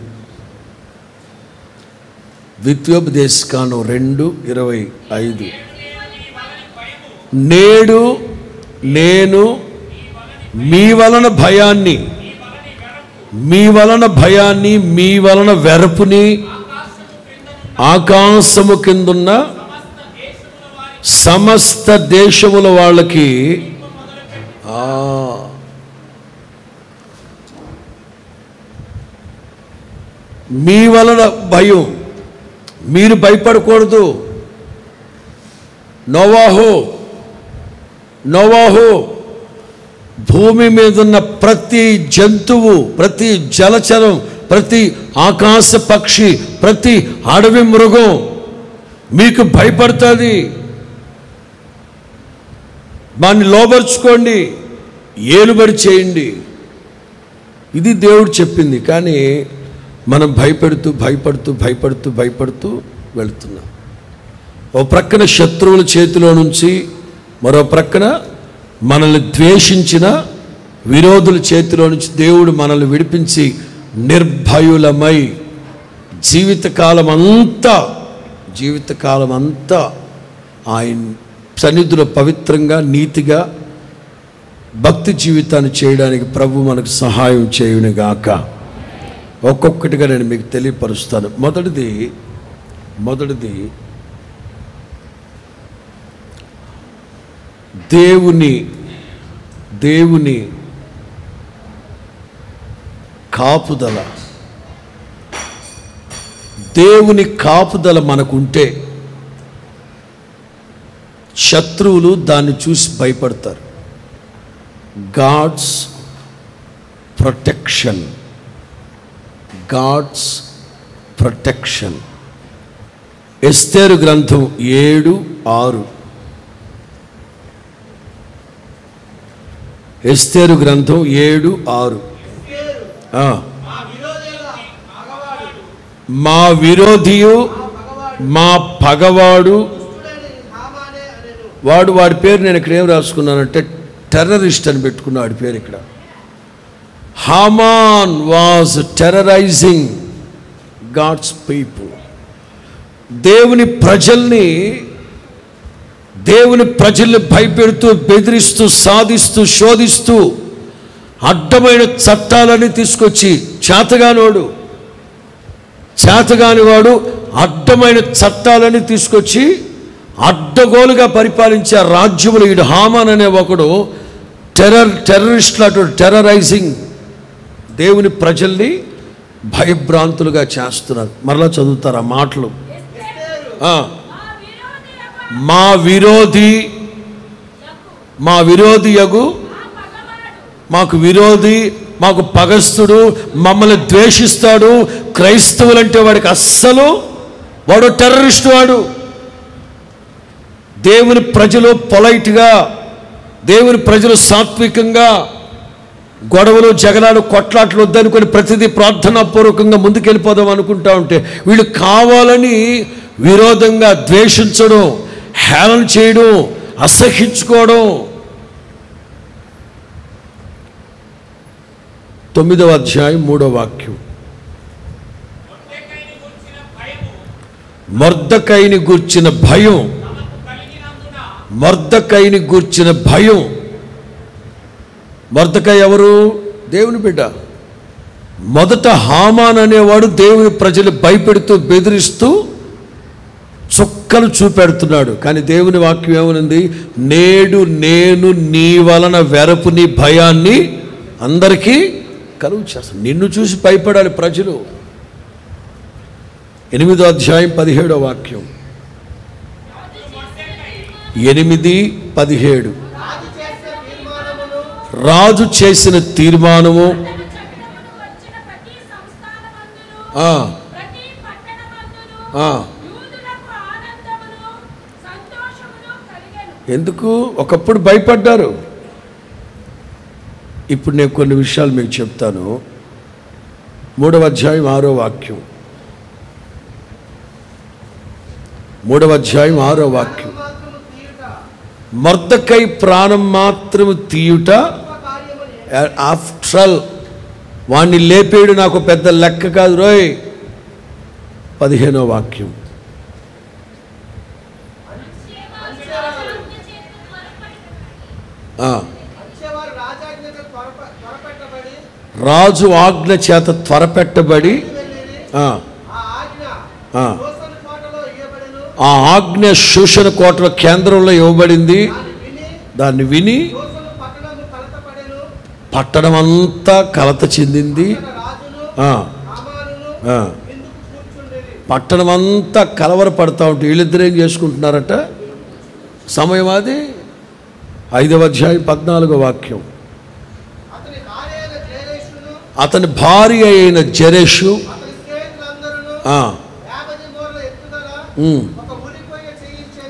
ద్వితీయోపదేశకాండం రెండు ఇరవై ఐదు నేడు నేను మీ వలన భయాన్ని మీ వలన భయాన్ని మీ వలన వెరపుని ఆకాశము కిందున్న సమస్త దేశముల వాళ్ళకి ఆ, మీ వలన భయం మీరు భయపడకూడదు నోవాహు నోవాహు భూమి మీద ఉన్న ప్రతి జంతువు ప్రతి జలచరం ప్రతి ఆకాశ పక్షి ప్రతి అడవి మృగం మీకు భయపడుతుంది దాన్ని లోబర్చుకోండి ఏలుబడి చేయండి ఇది దేవుడు చెప్పింది కానీ మనం భయపెడుతూ భయపడుతూ భయపడుతూ భయపడుతూ వెళుతున్నాం ఓ ప్రక్కన శత్రువుల చేతిలో నుంచి మరో ప్రక్కన మనల్ని ద్వేషించిన విరోధుల చేతిలో నుంచి దేవుడు మనల్ని విడిపించి నిర్భయులమై జీవితకాలం అంతా జీవితకాలం అంతా ఆయన సన్నిధిలో పవిత్రంగా నీతిగా భక్తి జీవితాన్ని చేయడానికి ప్రభు మనకు సహాయం చేయునుగాక ఒక్కొక్కటిగా నేను మీకు తెలియపరుస్తాను మొదటిది మొదటిది దేవుని దేవుని కాపుదల దేవుని కాపుదల మనకుంటే శత్రువులు దాన్ని చూసి భయపడతారు God's protection God's protection Esther గ్రంథం ఏడు ఆరు ఎస్తేరు గ్రంథం ఏడు ఆరు ఆ. మా విరోధియు మా పగవాడు వాడు వాడి పేరు నేను ఇక్కడ ఏం రాసుకున్నానంటే టెర్రరిస్ట్ అని పెట్టుకున్నా వాడి పేరు ఇక్కడ Haman was terrorising God's people దేవుని ప్రజల్ని దేవుని ప్రజల్ని భయపెడుతూ బెదిరిస్తూ సాధిస్తూ శోధిస్తూ అడ్డమైన చట్టాలని తీసుకొచ్చి చేతగానోడు చేతగాని వాడు అడ్డమైన చట్టాలని తీసుకొచ్చి అడ్డగోలుగా పరిపాలించే ఆ రాజ్యములు ఈడు హామాన్ అనే ఒకడు టెర్రర్ టెర్రరిస్టులు అటు టెర్రరైజింగ్ దేవుని ప్రజల్ని భయభ్రాంతులుగా చేస్తున్నారు మరలా చదువుతారు ఆ మాటలు ఆ, మా విరోధి మా విరోధి యగు మాకు విరోధి మాకు పగస్తుడు మమ్మల్ని ద్వేషిస్తాడు క్రైస్తవులంటే వాడికి అస్సలు వాడు టెర్రరిస్ట్ వాడు దేవుని ప్రజలు పొలైట్గా దేవుని ప్రజలు సాత్వికంగా గొడవలు జగడాలు కొట్లాట్లు వద్దనుకొని ప్రతిదీ ప్రార్థనాపూర్వకంగా ముందుకెళ్ళిపోదాం అనుకుంటా ఉంటే వీళ్ళు కావాలని విరోధంగా ద్వేషించడం హేళన చేయడం అసహించుకోవడం తొమ్మిదవ అధ్యాయం మూడవ వాక్యం మొర్దెకైని గూర్చిన భయము మొర్దకైని గూర్చిన భయం తమకు కలిగినందున మొర్దకైని గూర్చిన భయం మొర్దకై ఎవరు దేవుని బిడ్డ మొదట హామాన్ అనేవాడు దేవుని ప్రజలు భయపెడుతూ బెదిరిస్తూ చుక్కలు చూపెడుతున్నాడు కానీ దేవుని వాక్యం ఏమనుంది నేడు నేను నీ వలన వెరపు నీ భయాన్ని అందరికీ కలుగు చేస్తాను నిన్ను చూసి భయపడాలి ప్రజలు ఎనిమిదో అధ్యాయం పదిహేడో వాక్యం ఎనిమిది పదిహేడు రాజు చేసిన తీర్మానము వచ్చిన ప్రతి సంస్థానమందును ఆ, ప్రతి పట్టణమందును ఆ, యూదులకు ఆనందమును సంతోషమును కలిగెను ఎందుకు ఒకప్పుడు భయపడ్డారు ఇప్పుడు నేను కొన్ని విషయాలు మీకు చెప్తాను మూడవ అధ్యాయం ఆరో వాక్యం మూడవ అధ్యాయం ఆరో వాక్యం మర్దకై ప్రాణం మాత్రము తీయుట ఆఫ్టర్ ఆల్ వాణ్ణి లేపేడు నాకు పెద్ద లెక్క కాదు రోయ్ పదిహేనో వాక్యం ఆ, వచ్చేవారు రాజాజ్ఞకు త్వరప- త్వరపెట్టబడి రాజు ఆజ్ఞ చేత త్వరపెట్టబడి వెళ్ళిరి. ఆ, ఆ ఆజ్ఞ ఆ, దోసని కోటలో ఇయ్యబడెను ఆ ఆజ్ఞ శోషణ కోటల కేంద్రంలో ఇవ్వబడింది దాన్ని విని దాన్ని విని దోసలు పట్టణము కలతపడెను పట్టణం అంతా కలత చెందింది అక్కడ రాజును ఆ, రామానును ఆ, విందుకు కూర్చుండేది పట్టణం అంతా కలవరపడతా ఉంటే వీళ్ళిద్దరు ఏం చేసుకుంటున్నారట సమయం అది ఐదవ అధ్యాయం పద్నాలుగో వాక్యం అతని భార్య అయిన జయరేషును అతని భార్య అయిన జరేషు అతని స్నేహితులందరూ ఆ, యాభై మూరల ఎత్తుగల ఉమ్, ఒక ఉరి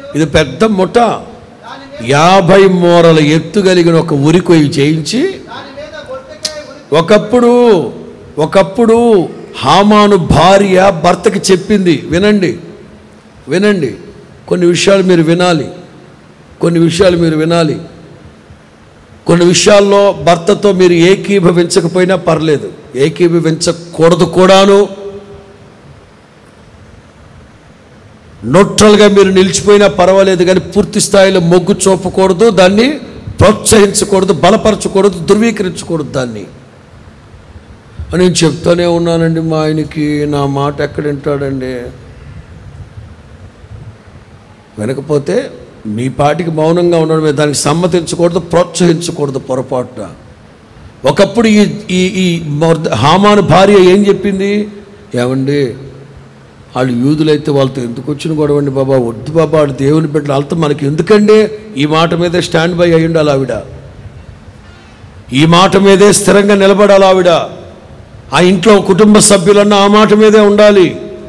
ఇది పెద్ద ముఠ దాని మీద యాభై మూరల ఎత్తు కలిగిన ఒక ఉరికొయ్యి చేయించి దాని మీద మొట్టకాయ ఉరికి ఒకప్పుడు ఒకప్పుడు హామాను భార్య భర్తకి చెప్పింది వినండి వినండి కొన్ని విషయాలు మీరు వినాలి కొన్ని విషయాలు మీరు వినాలి కొన్ని విషయాల్లో భర్తతో మీరు ఏకీభవించకపోయినా పర్లేదు ఏకీభవించకూడదు కూడాను న్యూట్రల్గా మీరు నిలిచిపోయినా పర్వాలేదు కానీ పూర్తి స్థాయిలో మొగ్గు చూపకూడదు దాన్ని ప్రోత్సహించకూడదు బలపరచకూడదు ధృవీకరించకూడదు దాన్ని అని నేను చెప్తానే ఉన్నానండి మా ఆయనకి నా మాట ఎక్కడ వింటాడండి వినకపోతే మీ పాటికి మౌనంగా ఉండడమే దానికి సమ్మతించకూడదు ప్రోత్సహించకూడదు పొరపాటున ఒకప్పుడు ఈ ఈ ఈ మొర్ద- హామాను భార్య ఏం చెప్పింది ఏమండి వాళ్ళు యూదులైతే వాళ్ళతో ఎందుకు వచ్చిన గొడవండి బాబా వద్దు బాబా వాళ్ళు దేవుని బిడ్డలు వాళ్ళతో మనకి ఎందుకండి ఈ మాట మీదే స్టాండ్ బై అయి ఉండాలి ఆవిడ ఈ మాట మీదే స్థిరంగా నిలబడాలి ఆవిడ ఆ ఇంట్లో కుటుంబ సభ్యులన్న ఆ మాట మీదే ఉండాలి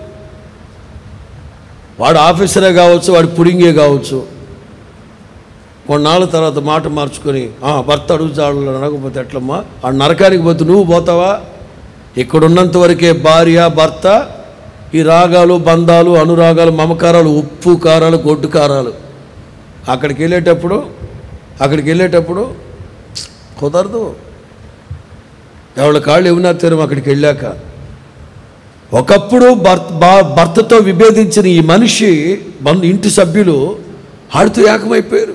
వాడు ఆఫీసరే కావచ్చు వాడు పుడింగే కావచ్చు కొన్నాళ్ళ తర్వాత మాట మార్చుకొని "ఆ, భర్త అడుగుతాడు అనకపోతే ఎట్లమ్మా ఆ నరకానికి పోతే నువ్వు పోతావా ఇక్కడ ఉన్నంత వరకే భార్య భర్త ఈ రాగాలు బంధాలు అనురాగాలు మమకారాలు ఉప్పు కారాలు గొడ్డు కారాలు అక్కడికి వెళ్ళేటప్పుడు అక్కడికి వెళ్ళేటప్పుడు కుదరదు ఎవరి కాళ్ళు ఏమన్నా తీరం అక్కడికి వెళ్ళాక ఒకప్పుడు భర్త భా- భర్తతో విభేదించిన ఈ మనిషి బంధు ఇంటి సభ్యులు ఆడితో ఏకమైపోయారు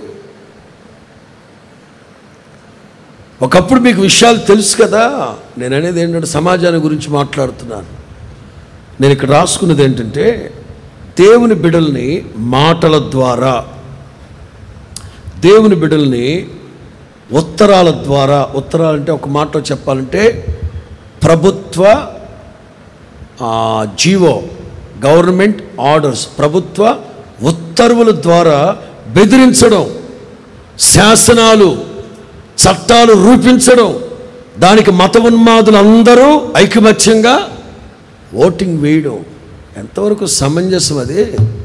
ఒకప్పుడు మీకు విషయాలు తెలుసు కదా నేను అనేది ఏంటంటే సమాజాన్ని గురించి మాట్లాడుతున్నాను నేను ఇక్కడ రాసుకున్నది ఏంటంటే దేవుని బిడల్ని మాటల ద్వారా దేవుని బిడల్ని ఉత్తరాల ద్వారా ఉత్తరాలు అంటే ఒక మాటలో చెప్పాలంటే ప్రభుత్వ ఆ, జీవో గవర్నమెంట్ ఆర్డర్స్ ప్రభుత్వ ఉత్తర్వుల ద్వారా బెదిరించడం శాసనాలు చట్టాలు రూపించడం దానికి మత ఉన్మాదులు అందరూ ఐకమత్యంగా ఓటింగ్ వేయడం ఎంతవరకు సమంజసం అది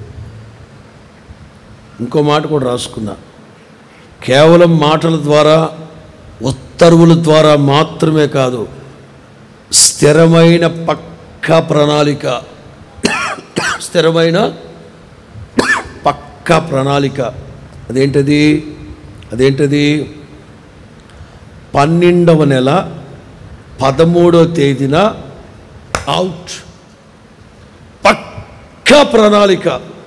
ఇంకో మాట కూడా రాసుకున్నా కేవలం మాటల ద్వారా ఉత్తర్వుల ద్వారా మాత్రమే కాదు స్థిరమైన పక్కా ప్రణాళిక స్థిరమైన పక్కా ప్రణాళిక అదేంటది అదేంటది పన్నెండవ నెల పదమూడవ తేదీన అవుట్ పక్కా ప్రణాళిక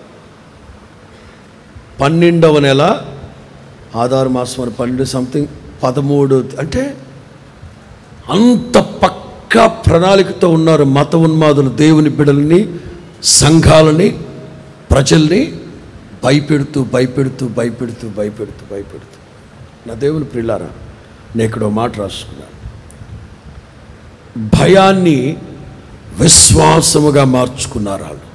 పన్నెండవ నెల ఆధార్ మాసం అని పన్నెండు సంథింగ్ పదమూడు అంటే అంత పక్కా ప్రణాళికతో ఉన్నారు మత ఉన్మాదులు దేవుని బిడల్ని సంఘాలని ప్రజల్ని భయపెడుతూ భయపెడుతూ భయపెడుతూ భయపెడుతూ భయపెడుతూ నా దేవుని ప్రిల్లారా నేను ఇక్కడ ఓ మాట రాసుకున్నాను భయాన్ని విశ్వాసముగా మార్చుకున్నారు వాళ్ళు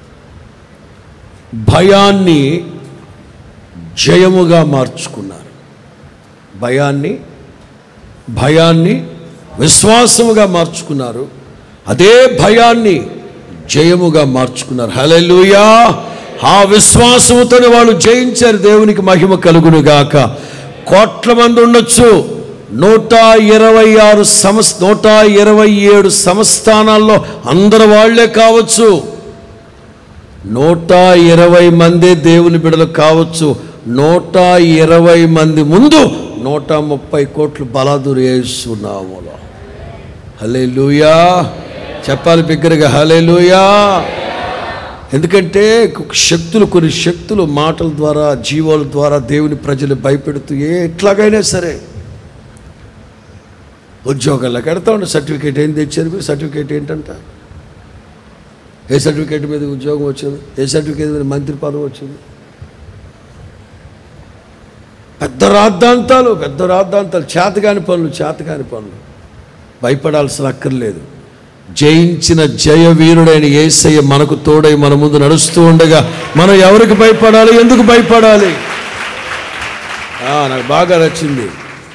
భయాన్ని జయముగా మార్చుకున్నారు భయాన్ని భయాన్ని విశ్వాసముగా మార్చుకున్నారు అదే భయాన్ని జయముగా మార్చుకున్నారు హల్లెలూయా ఆ విశ్వాసముతోనే వాళ్ళు జయించారు దేవునికి మహిమ కలుగును గాక కోట్ల మంది ఉండొచ్చు నూట ఇరవై ఆరు సంస్ నూట ఇరవై ఏడు సంస్థానాల్లో అందరు వాళ్ళే కావచ్చు నూట ఇరవై మంది దేవుని బిడలు కావచ్చు నూట ఇరవై మంది ముందు నూట ముప్పై కోట్లు బలాదురు వేస్తున్నాములో హలే లూయా చెప్పాలి బిగ్గరగా హలే లూయా ఎందుకంటే శక్తులు కొన్ని శక్తులు మాటల ద్వారా జీవాల ద్వారా దేవుని ప్రజలు భయపెడుతూ ఏ ఎట్లాగైనా సరే ఉద్యోగాలకు ఎడతా ఉండే సర్టిఫికేట్ ఏం తెచ్చారు మీరు సర్టిఫికేట్ ఏంటంట ఏ సర్టిఫికేట్ మీద ఉద్యోగం వచ్చింది ఏ సర్టిఫికేట్ మీద మంత్రి పదవి వచ్చింది పెద్ద రాద్ధాంతాలు పెద్ద రాద్ధాంతాలు చేతగాని పనులు చేతగాని పనులు భయపడాల్సిన అక్కర్లేదు జయించిన జయ వీరుడైన ఏసయ్య మనకు తోడై మన ముందు నడుస్తూ ఉండగా మనం ఎవరికి భయపడాలి ఎందుకు భయపడాలి ఆ, నాకు బాగా నచ్చింది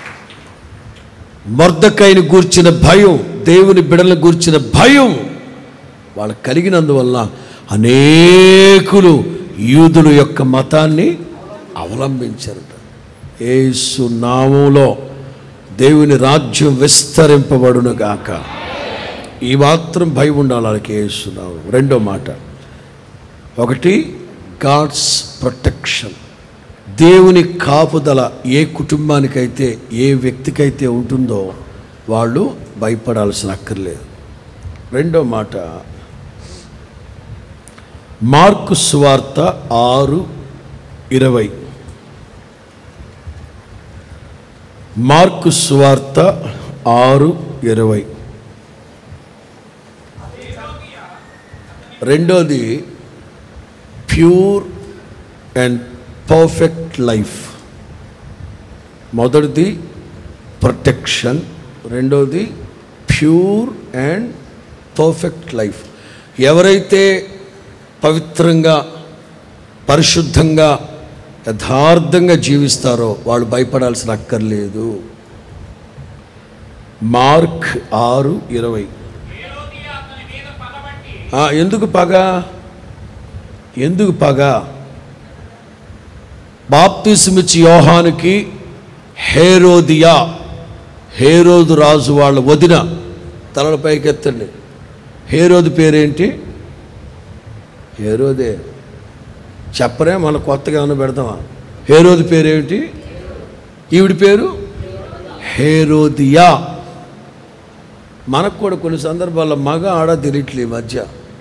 మొర్దకాయని గూర్చిన భయం దేవుని బిడలను గూర్చిన భయం వాళ్ళకు కలిగినందువల్ల అనేకులు యూదుల యొక్క మతాన్ని అవలంబించారట యేసు నామంలో దేవుని రాజ్యం విస్తరింపబడును గాక ఈ మాత్రం భయం ఉండాలి వాళ్ళకి యేసు నామం రెండో మాట ఒకటి గాడ్స్ ప్రొటెక్షన్ దేవుని కాపుదల ఏ కుటుంబానికైతే ఏ వ్యక్తికైతే ఉంటుందో వాళ్ళు భయపడాల్సిన అక్కర్లేదు రెండో మాట మార్కు సువార్త ఆరు ఇరవై మార్కు సువార్త ఆరు ఇరవై రెండోది ప్యూర్ అండ్ పర్ఫెక్ట్ లైఫ్ మొదటిది ప్రొటెక్షన్ రెండోది ప్యూర్ అండ్ పర్ఫెక్ట్ లైఫ్ ఎవరైతే పవిత్రంగా పరిశుద్ధంగా యథార్థంగా జీవిస్తారో వాళ్ళు భయపడాల్సిన అక్కర్లేదు మార్క్ ఆరు ఇరవై హేరోదియ అతని మీద పగబట్టి ఆ, ఎందుకు పగ ఎందుకు పగ బాప్తిస్మిచ్చి యోహానికి హేరోదియా హేరోదు రాజు వాళ్ళ వదిన తలల పైకెత్తండి హేరోదు పేరేంటి హేరోదే చెప్పరే మన కొత్తగా ఏమైనా పెడదామా హేరోదు పేరేంటి ఈవిడి పేరు హేరోదియా మనకు కూడా కొన్ని సందర్భాల్లో మగ ఆడ తెలియట్లే ఈ మధ్య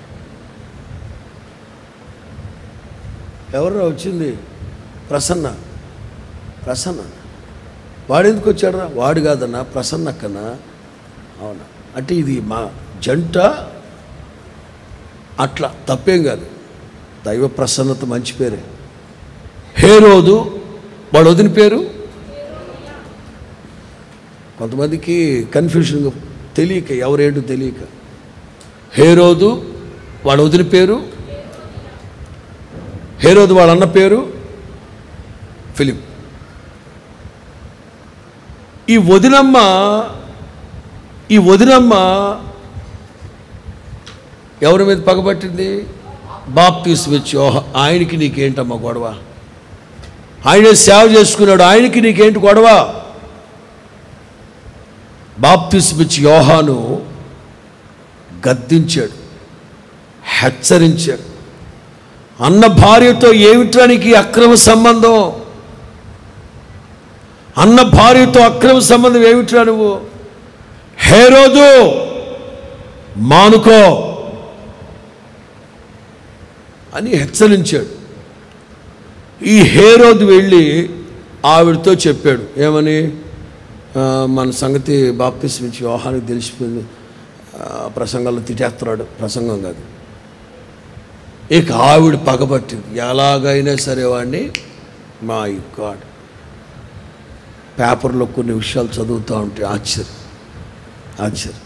ఎవరో వచ్చింది ప్రసన్న ప్రసన్న వాడు ఎందుకు వచ్చాడరా వాడు కాదన్నా ప్రసన్న అక్కనా అవునా అంటే ఇది మా జంట అట్లా తప్పేం కాదు దైవ ప్రసన్నత మంచి పేరే హేరోదు వాడు వదిన పేరు కొంతమందికి కన్ఫ్యూషన్ తెలియక ఎవరేంటో తెలియక హేరోదు వాడు వదిన పేరు హేరోదు వాళ్ళ అన్న పేరు ఫిలిప్ ఈ వదినమ్మ ఈ వదినమ్మ ఎవరి మీద పగబట్టింది బాప్తీస్ వచ్చి ఓహ ఆయనకి నీకేంటమ్మా గొడవ ఆయనే సేవ చేసుకున్నాడు ఆయనకి నీకేంటి గొడవ బాప్తిస్మిచ్చి యోహాను గద్దించాడు హెచ్చరించాడు అన్న భార్యతో ఏమిటానికి అక్రమ సంబంధం అన్న భార్యతో అక్రమ సంబంధం ఏమిట్రా నువ్వు హేరోదు మానుకో అని హెచ్చరించాడు ఈ హేరోదు వెళ్ళి ఆవిడతో చెప్పాడు ఏమని "ఆ, మన సంగతి బాప్తిస్ నుంచి యోహానికి తెలిసిపోయింది ఆ, ప్రసంగాల్లో తిట్టేస్తున్నాడు ప్రసంగం కాదు ఇక ఆవిడ పగబట్టింది ఎలాగైనా సరే వాడిని మై గాడ్ పేపర్లో కొన్ని విషయాలు చదువుతూ ఉంటే ఆశ్చర్యం ఆశ్చర్యం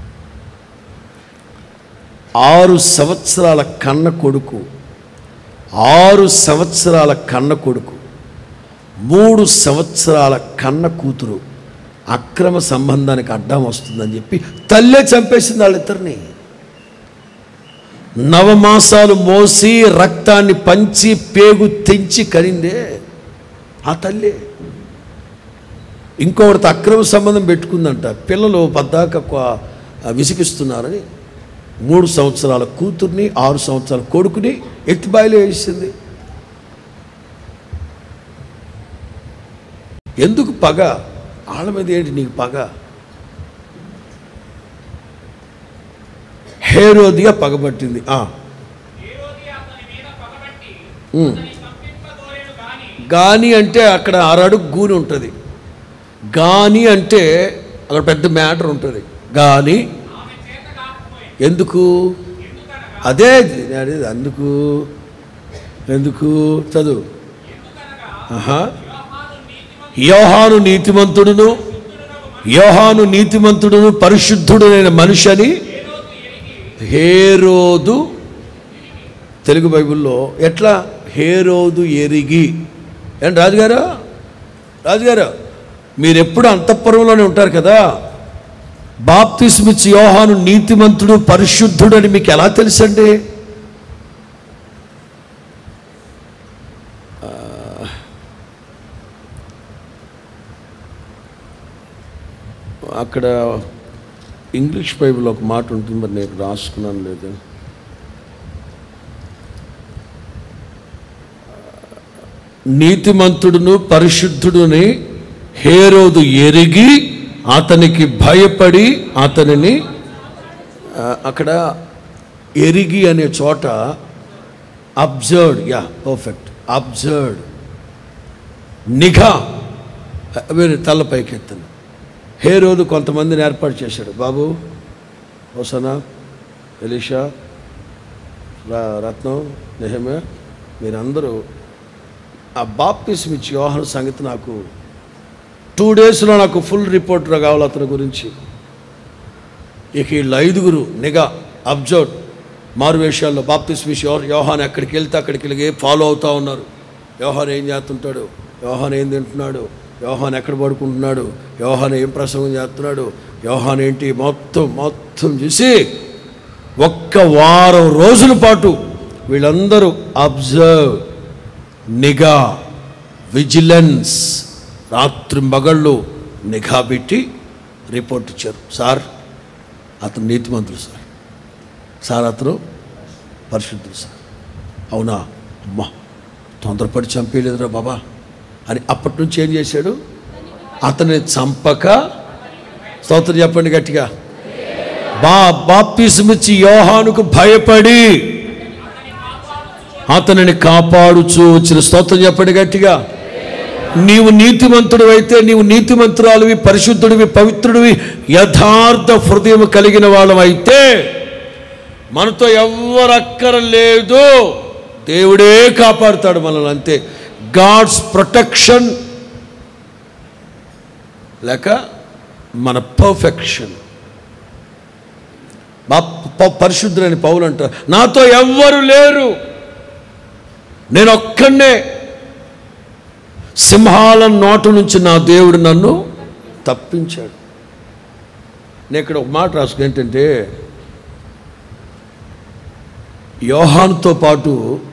ఆరు సంవత్సరాల కన్న కొడుకు ఆరు సంవత్సరాల కన్న కొడుకు మూడు సంవత్సరాల కన్న కూతురు అక్రమ సంబంధానికి అడ్డం వస్తుందని చెప్పి తల్లే చంపేసింది వాళ్ళిద్దరిని నవమాసాలు మోసి రక్తాన్ని పంచి పేగు తెంచి కరిందే ఆ తల్లే ఇంకొకరితో అక్రమ సంబంధం పెట్టుకుందంట పిల్లలు పద్దాక కొ- విసిగిస్తున్నారని మూడు సంవత్సరాల కూతుర్ని ఆరు సంవత్సరాల కొడుకుని ఎత్తిబాయిలో వేసింది ఎందుకు పగ వాళ్ళ మీద ఏంటి నీకు పగ హేరోదిగా పగబట్టింది ఆ, హేరోదియ అతని మీద పగబట్టి ఉమ్. అతని పంపింపదోరెను గాని గాని అంటే అక్కడ అరడుగు గూని ఉంటుంది గాని అంటే అక్కడ పెద్ద మ్యాటర్ ఉంటుంది గాని ఆమె చేత కాకపోయింది ఎందుకు ఎందుకనగా అదే నేను అనేది అందుకు ఎందుకు చదువు ఎందుకనగా ఆహా యోహాను యోహాను నీతిమంతుడునగు నీతిమంతుడును మనుష్యుడునగు యోహాను నీతిమంతుడును పరిశుద్ధుడైన మనిషి అని హేరోదు ఎరిగి హేరోదు తెలుగు బైబిల్లో ఎట్లా హేరోదు ఎరిగి ఏంటి రాజుగారు రాజుగారు మీరు ఎప్పుడు అంతఃపురంలోనే ఉంటారు కదా బాప్తిస్మిచ్చి యోహాను నీతిమంతుడు పరిశుద్ధుడు అని మీకు ఎలా తెలుసండి అక్కడ ఇంగ్లీష్ బైబిల్ ఒక మాట ఉంటుంది మరి నేను రాసుకున్నాను లేదు నీతిమంతుడును పరిశుద్ధుడుని హేరోదు ఎరిగి అతనికి భయపడి అతనిని ఆ, అక్కడ ఎరిగి అనే చోట అబ్జర్వ్డ్ యా పర్ఫెక్ట్ అబ్జర్వ్డ్ నిఘా వేరే తల పైకెత్తాను హే రోజు కొంతమందిని ఏర్పాటు చేశాడు బాబు హోసనా ఎలీషా ర- రత్నం నెహమే మీరందరూ ఆ బాప్తిసం ఇచ్చి యోహన సంగతి నాకు టూ డేస్లో నాకు ఫుల్ రిపోర్ట్ కావాలి అతని గురించి ఇక వీళ్ళు ఐదుగురు నిఘా అబ్జర్వ్ మారు వేషాల్లో బాప్తిస్ విష్ యోహాన్ ఎక్కడికి వెళ్తే అక్కడికి వెళ్ళి ఫాలో అవుతూ ఉన్నారు యోహాన్ ఏం చేస్తుంటాడు యోహాన్ ఏం తింటున్నాడు యోహాన్ ఎక్కడ పడుకుంటున్నాడు యోహాన్ ఏం ప్రసంగం చేస్తున్నాడు యోహాన్ ఏంటి మొత్తం మొత్తం చూసి ఒక్క వారం రోజుల పాటు వీళ్ళందరూ అబ్జర్వ్ నిఘా విజిలెన్స్ రాత్రి మగళ్ళు నిఘా పెట్టి రిపోర్ట్ ఇచ్చారు సార్ అతను నీతిమంతుడు సార్ సార్ అతను పరిశుద్ధుడు సార్ అవునా అమ్మా తొందరపడి చంపేయలేదురా బాబా అని అప్పటి నుంచి ఏం చేశాడు అతని చంపక స్తోత్రం చెప్పండి గట్టిగా బా బాప్తిసమిచ్చి యోహానుకు భయపడి అతనిని కాపాడుచూ వచ్చిన స్తోత్రం చెప్పండి గట్టిగా నీవు నీతిమంతుడు అయితే నీవు నీతిమంతురాలువి పరిశుద్ధుడివి పవిత్రుడివి యథార్థ హృదయం కలిగిన వాళ్ళమైతే మనతో ఎవ్వరక్కర లేదు దేవుడే కాపాడుతాడు మనల్ని అంతే గాడ్స్ ప్రొటెక్షన్ లేక మన పర్ఫెక్షన్ పరిశుద్ధులని పౌలు అంటారు నాతో ఎవ్వరు లేరు నేను ఒక్కడే సింహాల నోటు నుంచి నా దేవుడు నన్ను తప్పించాడు నేను ఇక్కడ ఒక మాట రాసుకు ఏంటంటే యోహానుతో పాటు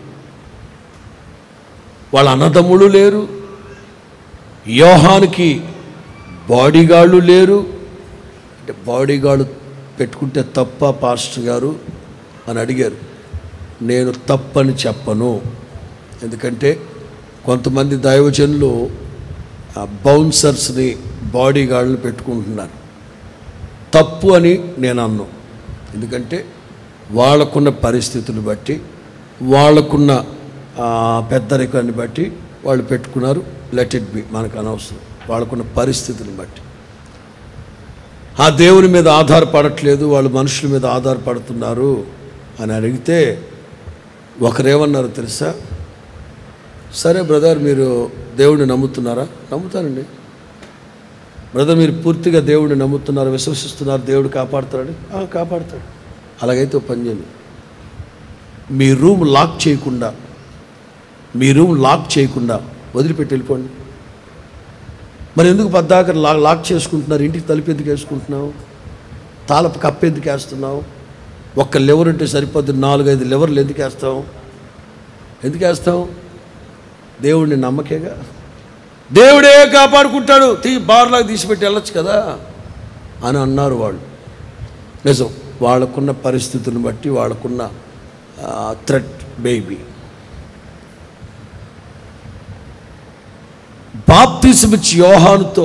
వాళ్ళ అన్నదమ్ములు లేరు యోహానికి బాడీగాళ్ళు లేరు అంటే బాడీగార్డు పెట్టుకుంటే తప్ప పాస్టర్ గారు అని అడిగారు నేను తప్పని చెప్పను ఎందుకంటే కొంతమంది దైవజనులు ఆ బౌన్సర్స్ని బాడీ గార్డులు పెట్టుకుంటున్నారు తప్పు అని నేను అన్ను ఎందుకంటే వాళ్ళకున్న పరిస్థితులు బట్టి వాళ్ళకున్న ఆ, పెద్దరికాన్ని బట్టి వాళ్ళు పెట్టుకున్నారు లెట్ ఇట్ బి మనకు అనవసరం వాళ్ళకున్న పరిస్థితిని బట్టి ఆ దేవుని మీద ఆధారపడట్లేదు వాళ్ళు మనుషుల మీద ఆధారపడుతున్నారు అని అడిగితే ఒకరేమన్నారు తెలుసా సరే బ్రదర్ మీరు దేవుడిని నమ్ముతున్నారా నమ్ముతానండి బ్రదర్ మీరు పూర్తిగా దేవుడిని నమ్ముతున్నారు విశ్వసిస్తున్నారు దేవుడు కాపాడుతాడు "ఆ, కాపాడుతాడు అలాగైతే ఓ పని చేయండి మీ రూమ్ లాక్ చేయకుండా మీ రూమ్ లాక్ చేయకుండా వదిలిపెట్టి వెళ్ళిపోండి మరి ఎందుకు పద్దాక లా లాక్ చేసుకుంటున్నారు ఇంటికి తలుపు ఎందుకు వేసుకుంటున్నావు తాళపు కప్పు ఎందుకు వేస్తున్నావు ఒక్క లివర్ ఉంటే సరిపోద్ది నాలుగైదు లివర్లు ఎందుకు వేస్తావు ఎందుకు వేస్తావు దేవుడిని నమ్మకేగా దేవుడే కాపాడుకుంటాడు తీ బార్లాగా తీసిపెట్టి వెళ్ళొచ్చు కదా అని అన్నారు వాళ్ళు నిజం వాళ్ళకున్న పరిస్థితులను బట్టి వాళ్ళకున్న థ్రెట్ బేబీ బాప్తిసమిచ్చి యోహానుతో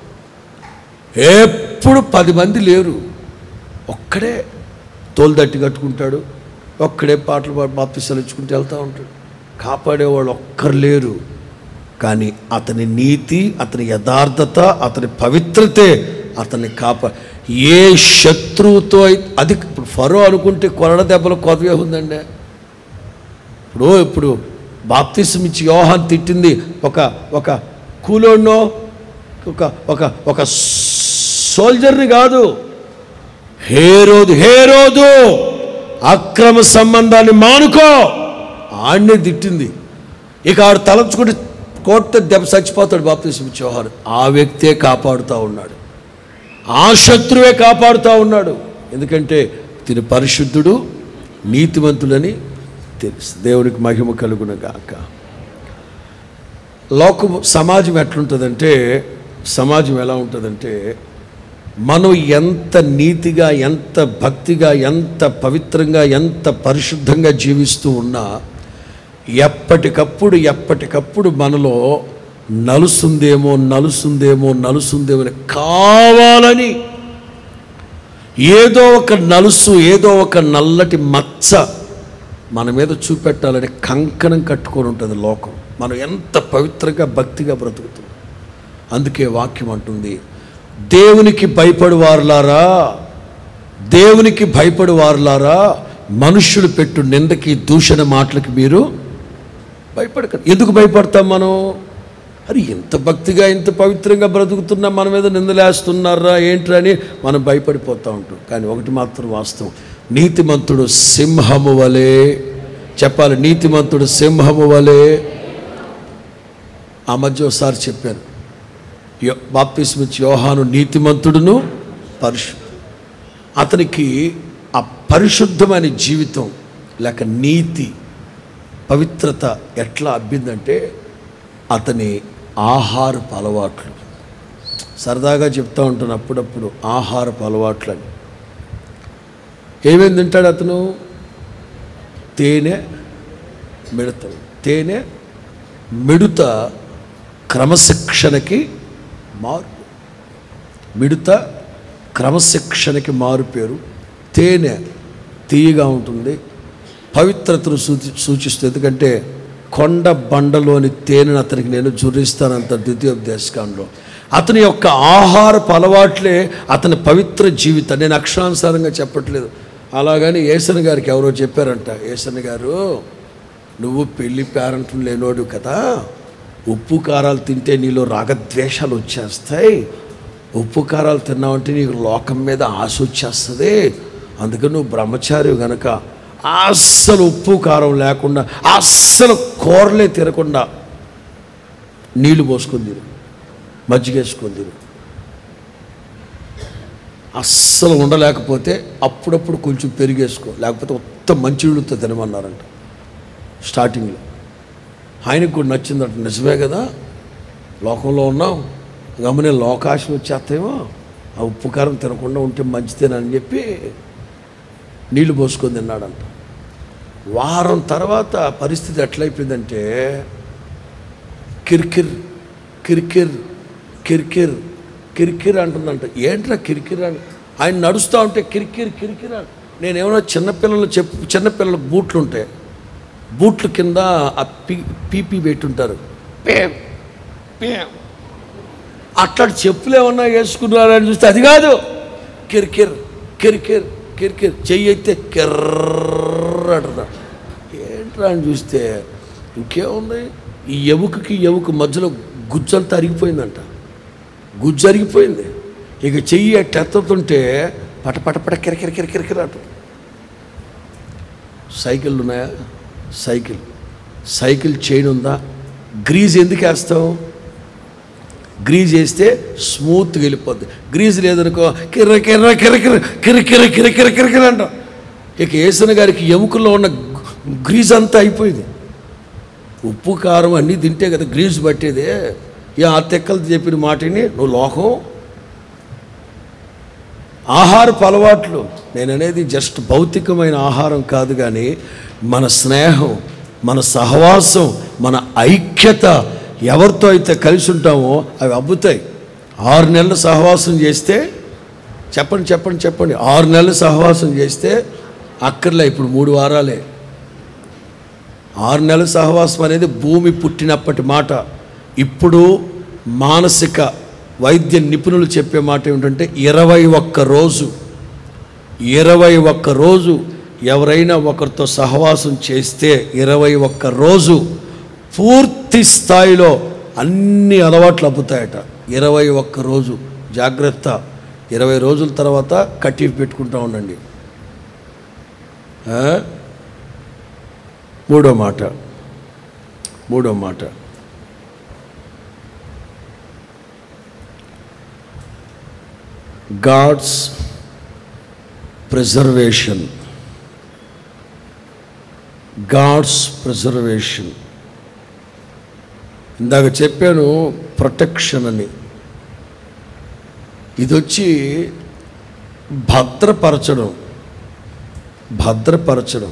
ఎప్పుడు పది మంది లేరు ఒక్కడే తోలు దట్టి కట్టుకుంటాడు ఒక్కడే పాటలు పాడి బాప్తిసాలు ఇచ్చుకుంటూ వెళ్తూ ఉంటాడు కాపాడేవాళ్ళు ఒక్కరు లేరు కానీ అతని నీతి అతని యథార్థత అతని పవిత్రతే అతన్ని కాపా ఏ శత్రువుతో అయితే అది ఇప్పుడు ఫరో అనుకుంటే కొరడ దెబ్బలు కొదవే ఉందండి ఇప్పుడు ఇప్పుడు బాప్తిసం ఇచ్చి యోహాన్ తిట్టింది ఒక ఒక కూలోడ్నో ఒక ఒక ఒక సోల్జర్ని కాదు హేరోదు హేరోదు అక్రమ సంబంధాన్ని మానుకో ఆడినే తిట్టింది ఇక ఆడు తలంచుకుంటే కోర్టు దెబ్బ చచ్చిపోతాడు బాప్తిసం ఇచ్చి యోహాన్ ఆ వ్యక్తే కాపాడుతూ ఉన్నాడు ఆ శత్రువే కాపాడుతూ ఉన్నాడు ఎందుకంటే తిని పరిశుద్ధుడు నీతివంతులని తెలుసు దేవునికి మహిమ కలుగున గాక లోకము సమాజం ఎట్లుంటుందంటే సమాజం ఎలా ఉంటుందంటే మనం ఎంత నీతిగా ఎంత భక్తిగా ఎంత పవిత్రంగా ఎంత పరిశుద్ధంగా జీవిస్తూ ఉన్నా ఎప్పటికప్పుడు ఎప్పటికప్పుడు మనలో నలుసుందేమో నలుసుందేమో నలుసుందేమో అని కావాలని ఏదో ఒక నలుసు ఏదో ఒక నల్లటి మచ్చ మన మీద చూపెట్టాలని కంకణం కట్టుకొని ఉంటుంది లోకం మనం ఎంత పవిత్రంగా భక్తిగా బ్రతుకుతున్నాం అందుకే వాక్యం అంటుంది దేవునికి భయపడు వారులారా దేవునికి భయపడు వారులారా మనుష్యులు పెట్టు నిందకి దూషణ మాటలకి మీరు భయపడకండి ఎందుకు భయపడతాం మనం అరే ఇంత భక్తిగా ఇంత పవిత్రంగా బ్రతుకుతున్నా మన మీద నిందలేస్తున్నారా ఏంట్రా అని మనం భయపడిపోతూ ఉంటాం కానీ ఒకటి మాత్రం వాస్తవం నీతిమంతుడు సింహము వలె చెప్పాలి నీతిమంతుడు సింహము వలె ఆ మధ్య ఒకసారి చెప్పాను యో- బాప్తిస్మిచ్ యోహాను నీతిమంతుడును పరిశు అతనికి ఆ పరిశుద్ధమైన జీవితం లేక నీతి పవిత్రత ఎట్లా అబ్బిందంటే అతని ఆహారపు అలవాట్లు సరదాగా చెప్తా ఉంటాను అప్పుడప్పుడు ఆహారపు అలవాట్లని ఏమేమి తింటాడు అతను తేనె మిడత తేనె మిడుత క్రమశిక్షణకి మార్పు మిడత క్రమశిక్షణకి మారు పేరు తేనె తీయగా ఉంటుంది పవిత్రతను సూచి సూచిస్తుంది ఎందుకంటే కొండ బండలోని తేనెను అతనికి నేను జురిస్తానంత ద్వితీయోపదేశకాంలో అతని యొక్క ఆహారపు అలవాట్లే అతని పవిత్ర జీవితం నేను అక్షరానుసారంగా చెప్పట్లేదు అలాగని ఏసన్ గారికి ఎవరో చెప్పారంట ఏసన్ గారు నువ్వు పెళ్లి పేరెంట్లు లేనోడు కదా ఉప్పు కారాలు తింటే నీలో రాగద్వేషాలు వచ్చేస్తాయి ఉప్పు కారాలు తిన్నావంటే నీకు లోకం మీద ఆశ వచ్చేస్తుంది అందుకని నువ్వు బ్రహ్మచారి గనక అస్సలు ఉప్పు కారం లేకుండా అస్సలు కూరలే తినకుండా నీళ్లు పోసుకొని తిను మజ్జిగ వేసుకొని తిను అస్సలు ఉండలేకపోతే అప్పుడప్పుడు కొంచెం పెరిగేసుకో లేకపోతే మొత్తం మంచినీళ్ళతో తినమన్నారంట స్టార్టింగ్లో ఆయనకు కూడా నచ్చిందంట నిజమే కదా లోకంలో ఉన్నాం గమనే లోకాశలు వచ్చేస్తాయేమో ఆ ఉప్పు కారం తినకుండా ఉంటే మంచిదేనని చెప్పి నీళ్లు పోసుకొని తిన్నాడంట వారం తర్వాత పరిస్థితి ఎట్లయిపోయిందంటే కిరికిర్ కిరికిర్ కిరికిర్ కిరికిర్ అంటుందంట ఏంట్రా కిరికిర్ అని ఆయన నడుస్తూ ఉంటే కిరికిర్ కిరికిర్ అని నేనేమన్నా చిన్నపిల్లలు చెప్పు చిన్నపిల్లలకు బూట్లు ఉంటాయి బూట్ల కింద ఆ పీ పీపీ పెట్టుంటారు పేం పేం అట్లాంటి చెప్పులు ఏమన్నా వేసుకున్నారని చూస్తే అది కాదు కిరికిర్ కిరికిర్ కిరికిర్ చెయ్యి అయితే కిర్రడున్నా ఏంట్రా అని చూస్తే ఇంకేముంది ఈ ఎముకకి ఎముక మధ్యలో గుజ్జంతా అరిగిపోయిందంట గుజ్జు అరిగిపోయింది ఇక చెయ్యి ఎత్తెత్తుంటే పట పట పట కిరకిర కిరకిర అంటుంది సైకిళ్ళు ఉన్నాయా సైకిల్ సైకిల్ చైన్ ఉందా గ్రీజ్ ఎందుకు వేస్తావు గ్రీజ్ వేస్తే స్మూత్గా వెళ్ళిపోద్ది గ్రీజ్ లేదనుకో కిర్ర కిర్ర కిర్ర కిర్ర కిర్ర కిర్ర కిర్ర కిర్ర కిర్ర కిర్ర అంటాం ఇక ఏసన గారికి ఎముకల్లో ఉన్న గ్రీజ్ అంతా అయిపోయింది ఉప్పు కారం అన్నీ తింటే కదా గ్రీజ్ పట్టేదే ఇక ఆ తెక్కలు చెప్పిన మాటని నువ్వు లోకం ఆహారపు అలవాట్లు నేను అనేది జస్ట్ భౌతికమైన ఆహారం కాదు కానీ మన స్నేహం మన సహవాసం మన ఐక్యత ఎవరితో అయితే కలిసి ఉంటామో అవి అబ్బుతాయి ఆరు నెలలు సహవాసం చేస్తే చెప్పండి చెప్పండి చెప్పండి ఆరు నెలలు సహవాసం చేస్తే అక్కర్లే ఇప్పుడు మూడు వారాలే ఆరు నెలల సహవాసం అనేది భూమి పుట్టినప్పటి మాట ఇప్పుడు మానసిక వైద్య నిపుణులు చెప్పే మాట ఏమిటంటే ఇరవై ఒక్క రోజు ఇరవై ఒక్క రోజు ఎవరైనా ఒకరితో సహవాసం చేస్తే ఇరవై ఒక్క రోజు పూర్తి స్థాయిలో అన్ని అలవాట్లు అబ్బుతాయట ఇరవై ఒక్క రోజు జాగ్రత్త ఇరవై రోజుల తర్వాత కట్టిఫ్ పెట్టుకుంటా ఉండండి ఆ? మూడో మాట మూడో మాట గాడ్స్ ప్రిజర్వేషన్ గాడ్స్ ప్రిజర్వేషన్ ఇందాక చెప్పాను ప్రొటెక్షన్ అని ఇది వచ్చి భద్రపరచడం భద్రపరచడం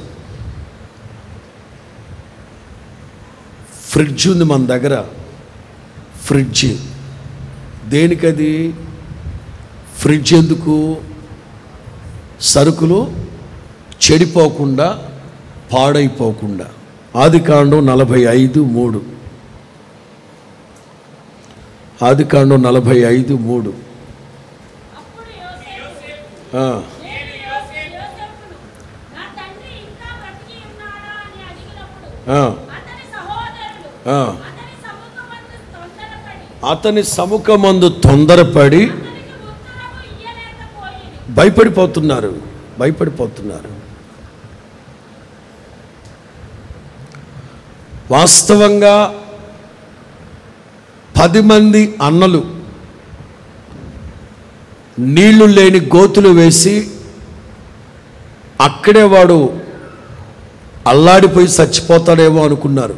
ఫ్రిడ్జ్ ఉంది మన దగ్గర ఫ్రిడ్జ్ దేనికది ఫ్రిడ్జ్ ఎందుకు సరుకులు చెడిపోకుండా పాడైపోకుండా ఆది కాండం నలభై ఐదు మూడు ఆది కాండం నలభై ఐదు మూడు అప్పుడు యోసేపు ఆ, నేను యోసేపు యోసేపును నా తండ్రి ఇంకా బ్రతికి ఉన్నాడా అని అడిగినప్పుడు ఆ, అతని సహోదరులు ఆ. అతని సముఖమందు తొందరపడి అతని సముఖమందు తొందరపడి అతనికి ఉత్తరము ఇయ్యలేకపోయింది భయపడిపోతున్నారు భయపడిపోతున్నారు వాస్తవంగా పది మంది అన్నలు నీళ్లు లేని గోతులు వేసి అక్కడే వాడు అల్లాడిపోయి చచ్చిపోతాడేమో అనుకున్నారు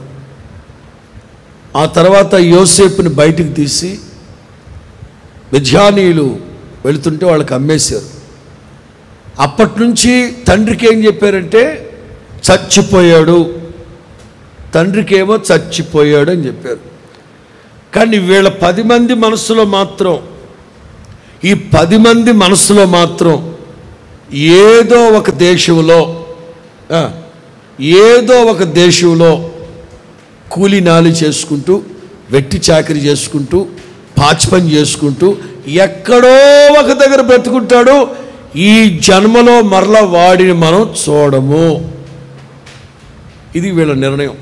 ఆ తర్వాత యోసేపుని బయటికి తీసి విద్యానీయులు వెళుతుంటే వాళ్ళకి అమ్మేశారు అప్పటి నుంచి తండ్రికి ఏం చెప్పారంటే చచ్చిపోయాడు తండ్రికేమో చచ్చిపోయాడు అని చెప్పారు కానీ వీళ్ళ పది మంది మనసులో మాత్రం ఈ పది మంది మనసులో మాత్రం ఏదో ఒక దేశంలో ఆ, ఏదో ఒక దేశంలో కూలి నాలి చేసుకుంటూ వెట్టి చాకరీ చేసుకుంటూ పాచి పని చేసుకుంటూ ఎక్కడో ఒక దగ్గర బ్రతుకుంటాడు ఈ జన్మలో మరలా వాడిని మనం చూడము ఇది వీళ్ళ నిర్ణయం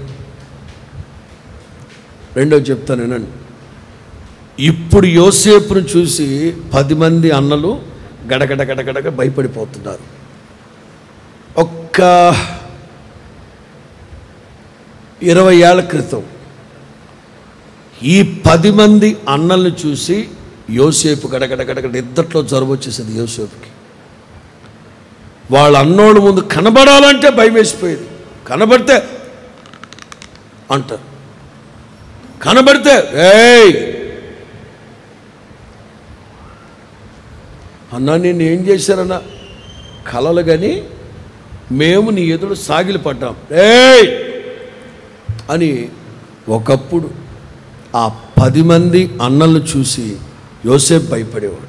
రెండోది చెప్తాను వినండి ఇప్పుడు యోసేపును చూసి పది మంది అన్నలు గడగడ గడగడగ భయపడిపోతున్నారు ఒక్క ఇరవై ఏళ్ల క్రితం ఈ పది మంది అన్నల్ని చూసి యోసేపు గడగడ గడగడ ఇద్దట్లో జరువు వచ్చేసింది యోసేపుకి వాళ్ళ అన్నోళ్ళ ముందు కనబడాలంటే భయం వేసిపోయేది కనబడితే అంటారు కనబడితే ఏయ్ అన్నా నేను ఏం చేశారన్నా కలలు కానీ మేము నీ ఎదురు సాగిలి పడ్డాం ఏయ్ అని ఒకప్పుడు ఆ పది మంది అన్నలను చూసి యోసేపు భయపడేవాడు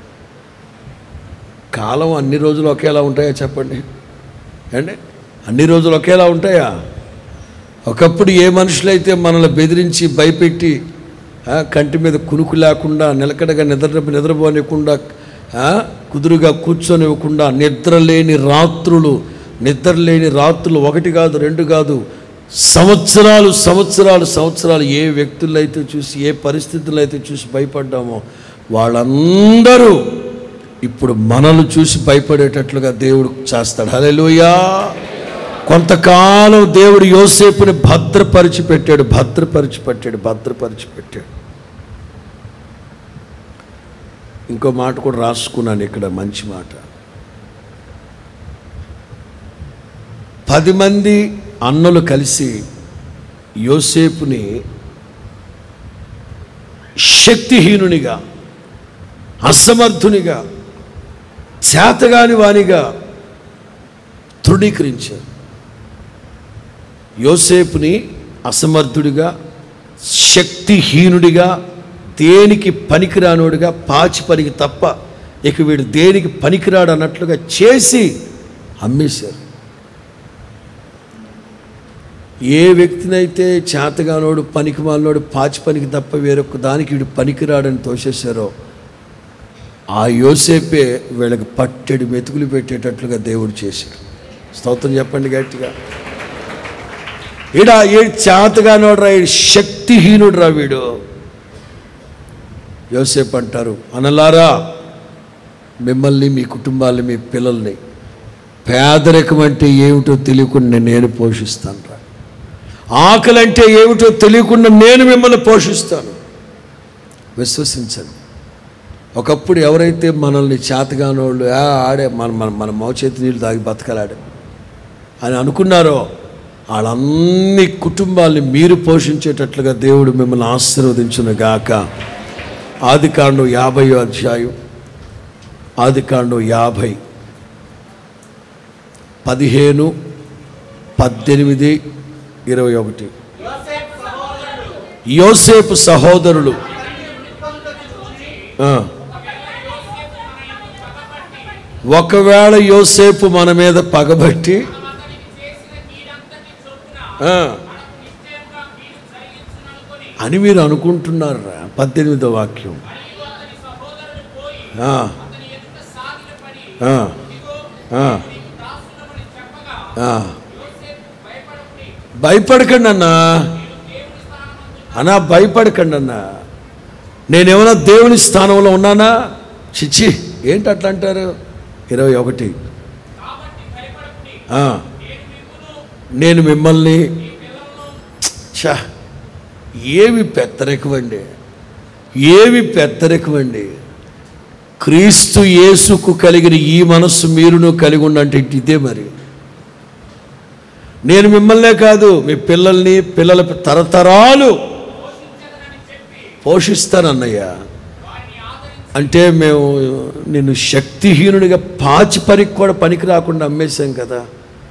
కాలం అన్ని రోజులు ఒకేలా ఉంటాయా చెప్పండి అండి అన్ని రోజులు ఒకేలా ఉంటాయా ఒకప్పుడు ఏ మనుషులైతే మనల్ని బెదిరించి భయపెట్టి ఆ, కంటి మీద కునుకు లేకుండా నిలకడగా నిద్ర నిద్రపోనివ్వకుండా ఆ, కుదురుగా కూర్చొనివ్వకుండా నిద్ర లేని రాత్రులు నిద్ర లేని రాత్రులు ఒకటి కాదు రెండు కాదు సంవత్సరాలు సంవత్సరాలు సంవత్సరాలు ఏ వ్యక్తుల్లో అయితే చూసి ఏ పరిస్థితుల్లో అయితే చూసి భయపడ్డామో వాళ్ళందరూ ఇప్పుడు మనల్ని చూసి భయపడేటట్లుగా దేవుడు చేస్తాడు హల్లెలూయా కొంతకాలం దేవుడు యోసేపుని భద్రపరిచి పెట్టాడు భద్రపరిచి పెట్టాడు భద్రపరిచి పెట్టాడు ఇంకో మాట కూడా రాసుకున్నాను ఇక్కడ మంచి మాట పది మంది అన్నలు కలిసి యోసేపుని శక్తిహీనునిగా అసమర్థునిగా చేతగాని వానిగా తృణీకరించారు యోసేపుని అసమర్థుడిగా శక్తిహీనుడిగా దేనికి పనికిరానోడిగా పాచి పనికి తప్ప ఇక వీడు దేనికి పనికిరాడు అన్నట్లుగా చేసి అమ్మేశారు ఏ వ్యక్తినైతే చేతగానోడు పనికి మాలినోడు పాచి పనికి తప్ప వేరొక దానికి వీడు పనికిరాడని తోసేశారో ఆ యోసేపే వీళ్ళకి పట్టెడు మెతుకులు పెట్టేటట్లుగా దేవుడు చేశాడు స్తోత్రం చెప్పండి గట్టిగా ఈడ ఏ చేతగానోడు రా ఈడు శక్తిహీనుడు రా వీడు యోసేపు అంటారు అనలారా మిమ్మల్ని మీ కుటుంబాన్ని మీ పిల్లల్ని పేదరికం అంటే ఏమిటో తెలియకుండా నేను పోషిస్తాను రా ఆకలి అంటే ఏమిటో తెలియకుండా నేను మిమ్మల్ని పోషిస్తాను విశ్వసించండి ఒకప్పుడు ఎవరైతే మనల్ని చేతగానోళ్ళు "ఆ, ఆడే మన మన మన మోచేతి నీళ్ళు తాగి బతకలాడు అని అనుకున్నారో వాళ్ళన్ని కుటుంబాల్ని మీరు పోషించేటట్లుగా దేవుడు మిమ్మల్ని ఆశీర్వదించును గాక ఆది కాండం యాభై అధ్యాయం ఆది కాండం యాభై పదిహేను పద్దెనిమిది ఇరవై ఒకటి యోసేపు సహోదరులు ఆ. ఒకవేళ యోసేపు మన మీద పగబట్టి అతనికి చేసిన కీడంతటి చొప్పున ఆ, మనకు నిశ్చయంగా కీడు జరిగించుననుకొని అని మీరు అనుకుంటున్నారా పద్దెనిమిదో వాక్యం మరియు అతని సహోదరుడు పోయి ఆ, అతని ఎదుట సాగిలపడి ఆ, ఇదిగో ఆ, నీకు దాసులమని చెప్పగా ఆ. యోసేపు భయపడకుడి భయపడకండి అన్నా దేవుని స్థానమందు అన్నా భయపడకండి అన్నా నేనేమన్నా దేవుని స్థానంలో ఉన్నానా చిచ్చి ఏంటి అట్లా అంటారు ఇరవై ఒకటి కాబట్టి భయపడకుడి ఆ, నేను మిమ్మును నేను మిమ్మల్ని ఈ పిల్లలను ఛ ఏవి పెత్తరెకమండి ఏవి పెత్తరెకమండి క్రీస్తు యేసుకు కలిగిన ఈ మనస్సు మీరును కలిగి ఉండంటే ఇదే మరి నేను మిమ్మల్నే కాదు మీ పిల్లల్ని పిల్లల తరతరాలు పోషించదనని చెప్పి పోషిస్తానన్నయ్య వారిని ఆదరించి అంటే మేము నిన్ను శక్తిహీనుడిగా పాచి పనికి కూడా పనికి రాకుండా అమ్మేశాం కదా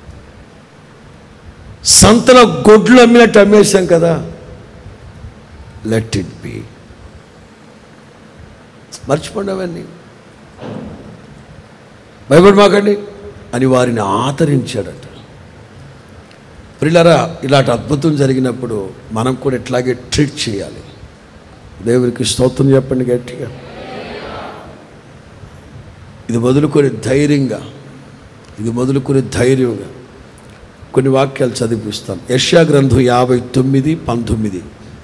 సంతన గొడ్లు అమ్మినట్టు అమ్మేశాం కదా లెట్ ఇట్ బి మర్చిపోండి అవన్నీ భయపడి మాకండి అని వారిని ఆదరించాడట ప్రిల్లరా ఇలాంటి అద్భుతం జరిగినప్పుడు మనం కూడా ఇట్లాగే ట్రీట్ చేయాలి దేవునికి స్తోత్రం చెప్పండి గట్టిగా ఇది మొదలుకొని ధైర్యంగా ఇది మొదలుకొని ధైర్యంగా కొన్ని వాక్యాలు చదివిస్తాను యష్యా గ్రంథం యాభై తొమ్మిది పంతొమ్మిది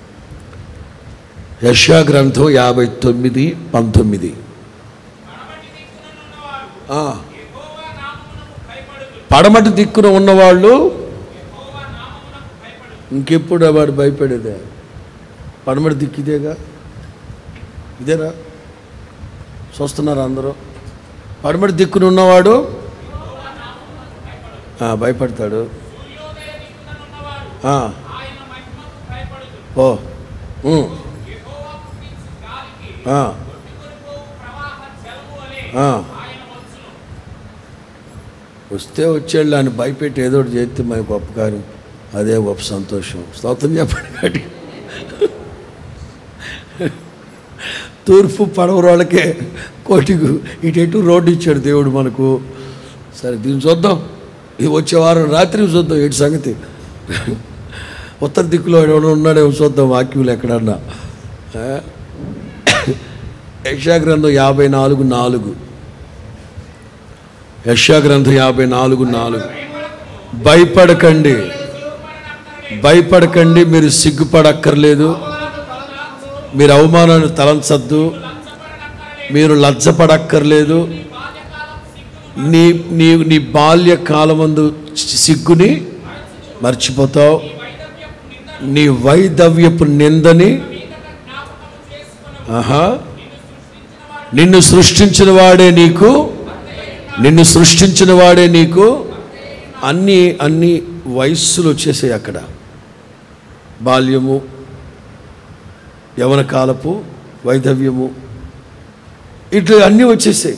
యష్యా గ్రంథం యాభై తొమ్మిది పంతొమ్మిది పడమటి దిక్కుననున్నవారు ఆ, యెహోవా నామమునకు భయపడుదు పడమటి దిక్కున ఉన్నవాళ్ళు యెహోవా నామమునకు భయపడుదు ఇంకెప్పుడు వాడు భయపడేదే పడమటి దిక్కు ఇదేగా ఇదేనా చూస్తున్నారా అందరూ పడమటి దిక్కున ఉన్నవాడు ఆ, భయపడతాడు సూర్యోదయ దిక్కుననున్నవారు ఆ, ఆయన మహిమకు భయపడుదు ఓ ఉమ్, యెహోవా పుట్టించు గాలికి ఆ, కొట్టుకొనిపోవు ప్రవాహ జలము వలె ఆ. ఆయన వచ్చును వస్తే వచ్చేళ్ళు అని భయపెట్టి ఏదో ఒకటి చేస్తే మన గొప్ప కార్యం అదే గొప్ప సంతోషం స్తోత్రం చెప్పండి కాబట్టి తూర్పు పడవరు వాళ్ళకే కోటికు ఇటు రోడ్డు ఇచ్చాడు దేవుడు మనకు సరే దీన్ని చూద్దాం ఇది వచ్చే వారం రాత్రి చూద్దాం ఏంటి సంగతి ఉత్తర దిక్కులో ఎవడో ఉన్నాడేమో చూద్దాం వాక్యులు ఎక్కడన్నా ఆ? యెషయా గ్రంథం యాభై నాలుగు నాలుగు యెషయా గ్రంథం యాభై నాలుగు నాలుగు భయపడకండి భయపడకండి మీరు సిగ్గుపడక్కర్లేదు మీరు అవమానాన్ని తలంచద్దు మీరు లజ్జపడక్కర్లేదు నీ నీ నీ బాల్యకాలమందు సిగ్గుని మర్చిపోతావు నీ వైదవ్యపు నిందని ఆహా నిన్ను సృష్టించిన వాడే నీకు నిన్ను సృష్టించిన వాడే నీకు అన్ని అన్ని వయస్సులు వచ్చేసాయి అక్కడ బాల్యము యవన కాలపు వైధవ్యము ఇట్లా అన్నీ వచ్చేసాయి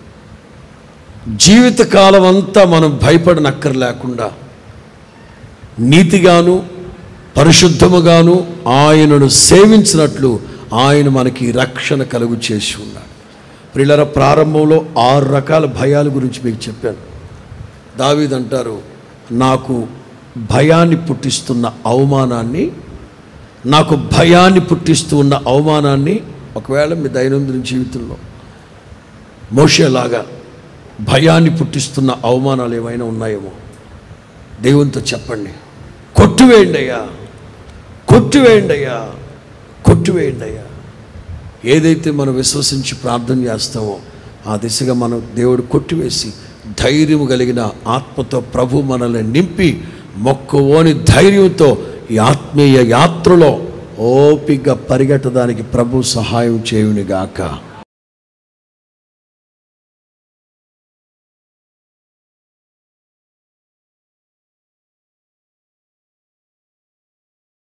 జీవితకాలం అంతా మనం భయపడనక్కర్ లేకుండా నీతిగాను పరిశుద్ధముగాను ఆయనను సేవించినట్లు ఆయన మనకి రక్షణ కలుగు చేసి ఉన్నాడు ప్రిల్లర ప్రారంభంలో ఆరు రకాల భయాల గురించి మీకు చెప్పాను దావీద్ అంటారు నాకు భయాన్ని పుట్టిస్తున్న అవమానాన్ని నాకు భయాన్ని పుట్టిస్తూ ఉన్న అవమానాన్ని ఒకవేళ మీ దైనందిన జీవితంలో మోషేలాగా భయాన్ని పుట్టిస్తున్న అవమానాలు ఏమైనా ఉన్నాయేమో దేవునితో చెప్పండి కొట్టివేయండి అయ్యా కొట్టివేయండి అయ్యా కొట్టివేయండి అయ్యా ఏదైతే మనం విశ్వసించి ప్రార్థన చేస్తామో ఆ దిశగా మనం దేవుడు కొట్టివేసి ధైర్యం కలిగిన ఆత్మతో ప్రభు మనల్ని నింపి మొక్కవోని ధైర్యంతో ఈ ఆత్మీయ యాత్రలో ఓపిక పరిగెట్టడానికి ప్రభు సహాయం చేయునిగాక